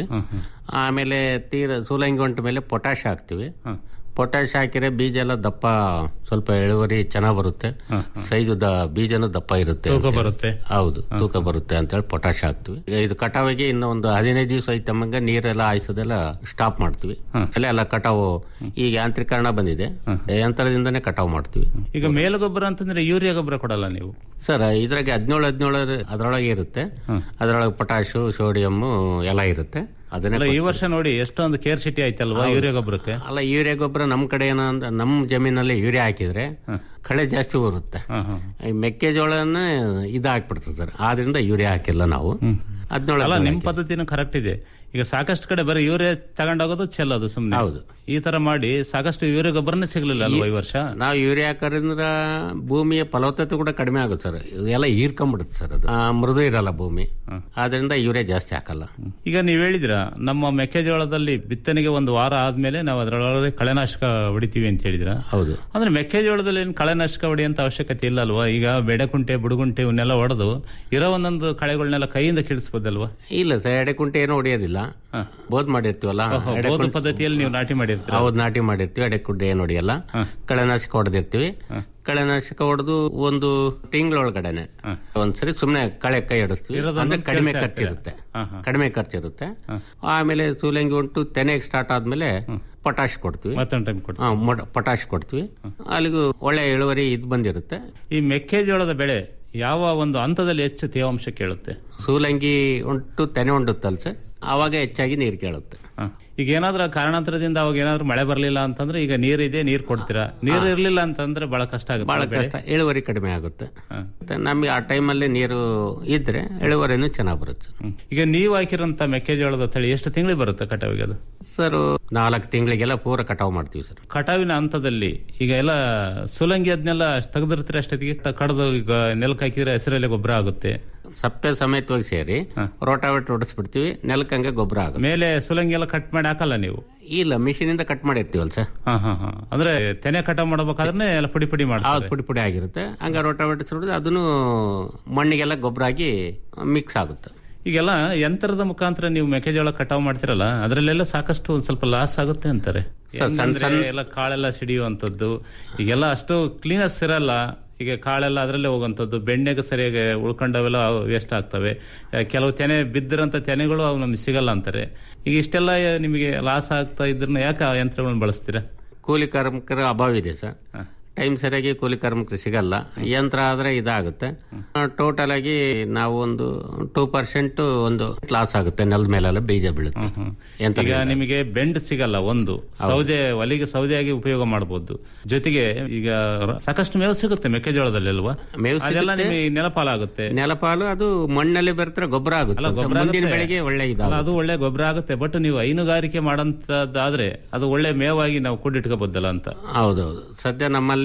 ಆಮೇಲೆ ತೀರ ಸೂಲಂಗಿ ಹೊಂಟ ಮೇಲೆ ಪೊಟ್ಯಾಶ್ ಹಾಕ್ತಿವಿ ಪೊಟ್ಯಾಶ್ ಹಾಕಿದ್ರೆ ಬೀಜ ಎಲ್ಲ ದಪ್ಪ ಸ್ವಲ್ಪ ಇಳುವರಿ ಚೆನ್ನಾಗ್ ಬರುತ್ತೆ ಸೈಜ್ ಬೀಜನೂ ದಪ್ಪ ಇರುತ್ತೆ ತೂಕ ಅಂತೇಳಿ. ಬರುತ್ತೆ. ಹೌದು ತೂಕ ಬರುತ್ತೆ ಅಂತೇಳಿ ಪೊಟ್ಯಾಶ್ ಹಾಕ್ತಿವಿ ಈಗ ಇದು ಕಟಾವಿಗೆ ಇನ್ನು ಒಂದು ಹದಿನೈದು ದಿವಸ ಐತಮ್ಮಂಗ ನೀರೆಲ್ಲ ಹಾಯಿಸೋದೆಲ್ಲ ಸ್ಟಾಪ್ ಮಾಡ್ತೀವಿ ಎಲ್ಲ ಎಲ್ಲ ಕಟಾವು ಈಗ ಯಾಂತ್ರೀಕರಣ ಬಂದಿದೆ ಯಂತ್ರದಿಂದನೇ ಕಟಾವು ಮಾಡ್ತೀವಿ ಈಗ ಮೇಲ್ ಗೊಬ್ಬರ ಅಂತಂದ್ರೆ ಯೂರಿಯಾ ಗೊಬ್ಬರ ಕೊಡಲ್ಲ ನೀವು ಸರ್ ಇದ್ರಾಗೆ ಹದಿನೇಳು ಹದಿನೇಳು ಅದರೊಳಗೆ ಇರುತ್ತೆ ಅದರೊಳಗೆ ಪೊಟ್ಯಾಶು ಸೋಡಿಯಂ ಎಲ್ಲ ಇರುತ್ತೆ ಅದನ್ನೇ ಅಲ್ಲ ಈ ವರ್ಷ ನೋಡಿ ಎಷ್ಟೊಂದು ಕೇರ್ ಸಿಟಿ ಆಯ್ತಲ್ವಾ ಯೂರಿಯಾ ಗೊಬ್ಬರಕ್ಕೆ ಅಲ್ಲ ಯೂರಿಯಾ ಗೊಬ್ಬರ ನಮ್ ಕಡೆ ಏನಂದ್ರೆ ನಮ್ ಜಮೀನಲ್ಲಿ ಯೂರಿಯಾ ಹಾಕಿದ್ರೆ ಕಳೆ ಜಾಸ್ತಿ ಬರುತ್ತೆ ಈ ಮೆಕ್ಕೆಜೋಳನ ಇದು ಹಾಕ್ಬಿಡ್ತದೆ ಸರ್ ಆದ್ರಿಂದ ಯೂರಿಯಾ ಹಾಕಿಲ್ಲ ನಾವು ಹದಿನೇಳು ಅಲ್ಲ ನಿಮ್ ಪದ್ಧತಿನೂ ಕರೆಕ್ಟ್ ಇದೆ ಈಗ ಸಾಕಷ್ಟು ಕಡೆ ಬರೀ ಯೂರಿಯಾ ತಗೊಂಡೋಗೋದು ಚೆಲ್ಲೋದು ಸುಮ್ಮನೆ ಹೌದು. ಈ ತರ ಮಾಡಿ ಸಾಕಷ್ಟು ಯೂರಿಯಾ ಗೊಬ್ಬರನೇ ಸಿಗ್ಲಿಲ್ಲ ಅಲ್ವಾ ಈ ವರ್ಷ ನಾವು ಯೂರಿಯಾ ಹಾಕೋದ್ರಿಂದ ಭೂಮಿಯ ಫಲವತ್ತತೆ ಕೂಡ ಕಡಿಮೆ ಆಗುತ್ತೆ ಸರ್ ಎಲ್ಲ ಹೀರ್ಕೊಂಡ್ಬಿಡುತ್ತೆ ಸರ್ ಅದು ಆ, ಮೃದು ಇರಲ್ಲ ಭೂಮಿ ಆದ್ರಿಂದ ಯೂರಿಯಾ ಜಾಸ್ತಿ ಹಾಕಲ್ಲ ಈಗ ನೀವ್ ಹೇಳಿದ್ರ ನಮ್ಮ ಮೆಕ್ಕೆಜೋಳದಲ್ಲಿ ಬಿತ್ತನೆಗೆ ಒಂದು ವಾರ ಆದ್ಮೇಲೆ ನಾವು ಅದರೊಳಗೆ ಕಳೆನಾಶಕ ಹೊಡಿತೀವಿ ಅಂತ ಹೇಳಿದ್ರ ಹೌದು ಅಂದ್ರೆ ಮೆಕ್ಕೆಜೋಳದಲ್ಲಿ ಏನು ಕಳೆನಾಶಕ ಹೊಡೆಯಂತ ಅವಶ್ಯಕತೆ ಇಲ್ಲ ಅಲ್ವಾ ಈಗ ಬೆಡೆಕುಂಟೆ ಬುಡುಗುಂಟೆ ಇವನ್ನೆಲ್ಲ ಹೊಡೆದು ಇರೋ ಒಂದೊಂದು ಕಳೆಗಳನ್ನೆಲ್ಲ ಕೈಯಿಂದ ಕೀಳಿಸ್ಬೋದಲ್ವಾ ಇಲ್ಲ ಸರ್ ಎಡೆಕುಂಟೆ ಏನು ಹೊಡೆಯೋದಿಲ್ಲ ಬೋದ್ ಮಾಡಿರ್ತೀವಲ್ಲ ಓಹೋ, ಎಡೆಕುಂಟೆ- ಬೋಧು ಪದ್ಧತಿಯಲ್ಲಿ ನೀವು ನಾಟಿ ಮಾಡಿರ್ತೀರ ಹೌದು ನಾಟಿ ಮಾಡಿರ್ತೀವಿ ಎಡೆಕುಂಟೆ ಏನು ಹೊಡೆಯಲ್ಲ ಕಳೆನಾಶಕ ಹೊಡೆದಿರ್ತೀವಿ ಕಳೆನಾಶಕ ಹೊಡೆದು ಒಂದು ತಿಂಗಳೊಳಗಡೆನೆ ಒಂದ್ಸರಿ ಸುಮ್ನೆ ಕಳೆ ಕೈ ಆಡಿಸ್ತೀವಿ ಇರೋದೊಂದು ಅಂದ್ರೆ ಕಡಿಮೆ ಕೆಲ್ಸ ಖರ್ಚಿರುತ್ತೆ ಹಾ, ಹಾ. ಕಡಿಮೆ ಖರ್ಚಿರುತ್ತೆ ಆಮೇಲೆ ಸೂಲಂಗಿ ಉಂಟು ತೆನೆಗೆ ಸ್ಟಾರ್ಟ್ ಆದ್ಮೇಲೆ ಪೊಟಾಶ್ ಕೊಡ್ತೀವಿ ಮತ್ತೊಂದು ಟೈಮ್ ಕೊಡ್ತೀವಿ ಹಾ, ಮೊಡ- ಪೊಟಾಶ್ ಕೊಡ್ತೀವಿ ಅಲ್ಲಿಗೂ ಒಳ್ಳೆ ಇಳುವರಿ ಇದು ಬಂದಿರುತ್ತೆ ಈ ಮೆಕ್ಕೆಜೋಳದ ಬೆಳೆ ಯಾವ ಒಂದು ಹಂತದಲ್ಲಿ ಹೆಚ್ಚು ತೇವಾಂಶ ಕೇಳುತ್ತೆ ಸೂಲಂಗಿ ಉಂಟು ತೆನೆ ಉಂಡುತ್ತಲ್ಲ ಸರ್ ಆವಾಗ ಹೆಚ್ಚಾಗಿ ನೀರು ಕೇಳುತ್ತೆ ಹ. ಈಗ ಏನಾದ್ರೂ ಕಾರಣಾಂತರದಿಂದ ಅವಾಗ ಏನಾದ್ರೂ ಮಳೆ ಬರಲಿಲ್ಲ ಅಂತಂದ್ರೆ ಈಗ ನೀರಿದೆ ನೀರ್ ಕೊಡ್ತೀರಾ ನೀರು ಇರ್ಲಿಲ್ಲ ಅಂತಂದ್ರೆ ಬಹಳ ಕಷ್ಟ ಬಹಳ ಆಗುತ್ತೆ ಬೆಳೆ. ಕಷ್ಟ ಇಳುವರಿ ಕಡಿಮೆ ಆಗುತ್ತೆ ಮತ್ತೆ ನಮಗೆ ಆ ಟೈಮಲ್ಲಿ ನೀರು ಇದ್ರೆ ಇಳುವರಿನೂ ಚೆನ್ನಾಗಿ ಬರುತ್ತೆ ಹ್ಮ್. ಈಗ ನೀವು ಹಾಕಿರೋಂತ ಮೆಕ್ಕೆಜೋಳದ ತಳಿ ಎಷ್ಟು ತಿಂಗಳಿಗೆ ಬರುತ್ತೆ ಕಟಾವಿಗೆ ಅದು ಸರ್ ನಾಲ್ಕು ತಿಂಗಳಿಗೆಲ್ಲ ಪೂರ ಕಟಾವು ಮಾಡ್ತೀವಿ ಸರ್ ಕಟಾವಿನ ಹಂತದಲ್ಲಿ ಈಗ ಎಲ್ಲ ಸುಲಂಗಿ ಅದನ್ನೆಲ್ಲ ತೆಗೆದಿರ್ತೀರ ಅಷ್ಟೊತ್ತಿಗೆ ತ- ಕಡ್ದು ಈಗ ನೆಲಕ್ಕೆ ಹಾಕಿದ್ರೆ ಹೆಸರಲ್ಲಿ ಗೊಬ್ಬರ ಆಗುತ್ತೆ ಸಪ್ಪೆ ಸಮೇತವಾಗಿ ಸೇರಿ ರೋಟಾವೇಟ್ ಹೊಡಿಸ್ಬಿಡ್ತೀವಿ ನೆಲಕ್ಕೆ ಹಂಗೆ ಗೊಬ್ಬರ ಆಗುತ್ತೆ ಮೇಲೆ ಸುಲಂಗಿ ಎಲ್ಲ ಕಟ್ ಮಾಡಿ ಹಾಕಲ್ಲ ನೀವು ಇಲ್ಲ ಮಿಷಿನಿಂದ ಕಟ್ ಮಾಡಿರ್ತೀವಲ್ಲ ಸರ್ ಹಾ ಹಾ ಹಾ ಅಂದ್ರೆ ತೆನೆ ಕಟಾವ್ ಮಾಡಬೇಕಾದ್ರೆ ಎಲ್ಲ ಪುಡಿ ಪುಡಿ ಅದು ಮಾಡ್ತಾರೆ ಪುಡಿ ಪುಡಿ ಆಗಿರುತ್ತೆ ಹಂಗ ರೋಟಾವೇಟ್ ಹೊಡೆದು ಅದನ್ನು ಮಣ್ಣಿಗೆಲ್ಲ ಗೊಬ್ಬರ ಆಗಿ ಮಿಕ್ಸ್ ಆಗುತ್ತೆ ಈಗೆಲ್ಲ ಯಂತ್ರದ ಮುಖಾಂತರ ನೀವು ಮೆಕ್ಕೆಜೋಳ ಕಟಾವ್ ಮಾಡ್ತಿರಲ್ಲ ಅದರಲ್ಲೆಲ್ಲ ಸಾಕಷ್ಟು ಒಂದ್ ಸ್ವಲ್ಪ ಲಾಸ್ ಆಗುತ್ತೆ ಅಂತಾರೆ ಸರ್, ಸಣ್ಣ- ಹೆಂಗಂದ್ರೆ ಸಣ್ಣ- ಎಲ್ಲ ಕಾಳೆಲ್ಲ ಸಿಡಿಯುವಂತದ್ದು ಈಗೆಲ್ಲ ಅಷ್ಟು ಕ್ಲೀನೆಸ್ ಇರಲ್ಲ ಈಗ ಕಾಳೆಲ್ಲ ಅದರಲ್ಲೇ ಹೋಗುವಂಥದ್ದು ಬೆಣ್ಣೆಗೆ ಸರಿಯಾಗಿ ಉಳ್ಕೊಂಡವೆಲ್ಲ ವೇಸ್ಟ್ ಆಗ್ತವೆ ಆ, ಕೆಲವು ತೆನೆ ಬಿದ್ದಿರೋಂಥ ತೆನೆಗಳು ಅವು ನಮ್ಗೆ ಸಿಗಲ್ಲ ಅಂತಾರೆ ಈಗ ಇಷ್ಟೆಲ್ಲ ನಿಮಗೆ ಲಾಸ್ ಆಗ್ತಾ ಇದ್ರನ್ನ ಯಾಕೆ ಆ ಯಂತ್ರಗಳನ್ನ ಬಳಸ್ತೀರಾ ಕೂಲಿ ಕಾರ್ಮಿಕರ ಅಭಾವ ಇದೆ ಸರ್ ಟೈಮ್ ಸರಿಯಾಗಿ ಕೂಲಿ ಕಾರ್ಮಿಕರು ಸಿಗಲ್ಲ ಯಂತ್ರ ಆದ್ರೆ ಇದಾಗುತ್ತೆ ಟೋಟಲ್ ಆಗಿ ನಾವು ಒಂದು ಟೂ ಪರ್ಸೆಂಟ್ ಒಂದು ಲಾಸ್ ಆಗುತ್ತೆ ನೆಲದ ಮೇಲೆಲ್ಲ ಬೀಜ ಬೀಳುತ್ತೆ ಯಂತ್ರ ಈಗ ನಿಮಗೆ ಬೆಂಡ್ ಸಿಗಲ್ಲ ಒಂದು ಸೌದೆ ಒಲಿಗೆ ಸೌದೆಯಾಗಿ ಉಪಯೋಗ ಮಾಡಬಹುದು ಜೊತೆಗೆ ಈಗ ರ- ಸಾಕಷ್ಟು ಮೇವು ಸಿಗುತ್ತೆ ಮೆಕ್ಕೆಜೋಳದಲ್ಲಿ ಅಲ್ವಾ ಮೇವು ಅದೆಲ್ಲ ಸಿಗುತ್ತೆ. ನಿಮಗೆ ನೆಲಪಾಲಾಗುತ್ತೆ ನೆಲಪಾಲು ಅದು ಮಣ್ಣಲ್ಲಿ ಬೆರೆತ್ರೆ ಗೊಬ್ಬರ ಅಲ್ಲ ಆಗುತ್ತೆ ಗೊಬ್ಬರ ಮುಂದಿನ ಬೆಳೆಗೆ ಒಳ್ಳೆ ಅಲ್ಲ, ಇದಾಗುತ್ತೆ ಅದು ಒಳ್ಳೆ ಗೊಬ್ಬರ ಆಗುತ್ತೆ ಬಟ್ ನೀವು ಹೈನುಗಾರಿಕೆ ಮಾಡಂತದ್ದಾದ್ರೆ ಅದು ಒಳ್ಳೆ ಮೇವಾಗಿ ನಾವು ಕೂಡಿಟ್ಕೋಬಹುದಲ್ಲ ಅಂತ ಹೌದೌದು ಸದ್ಯ ನಮ್ಮಲ್ಲಿ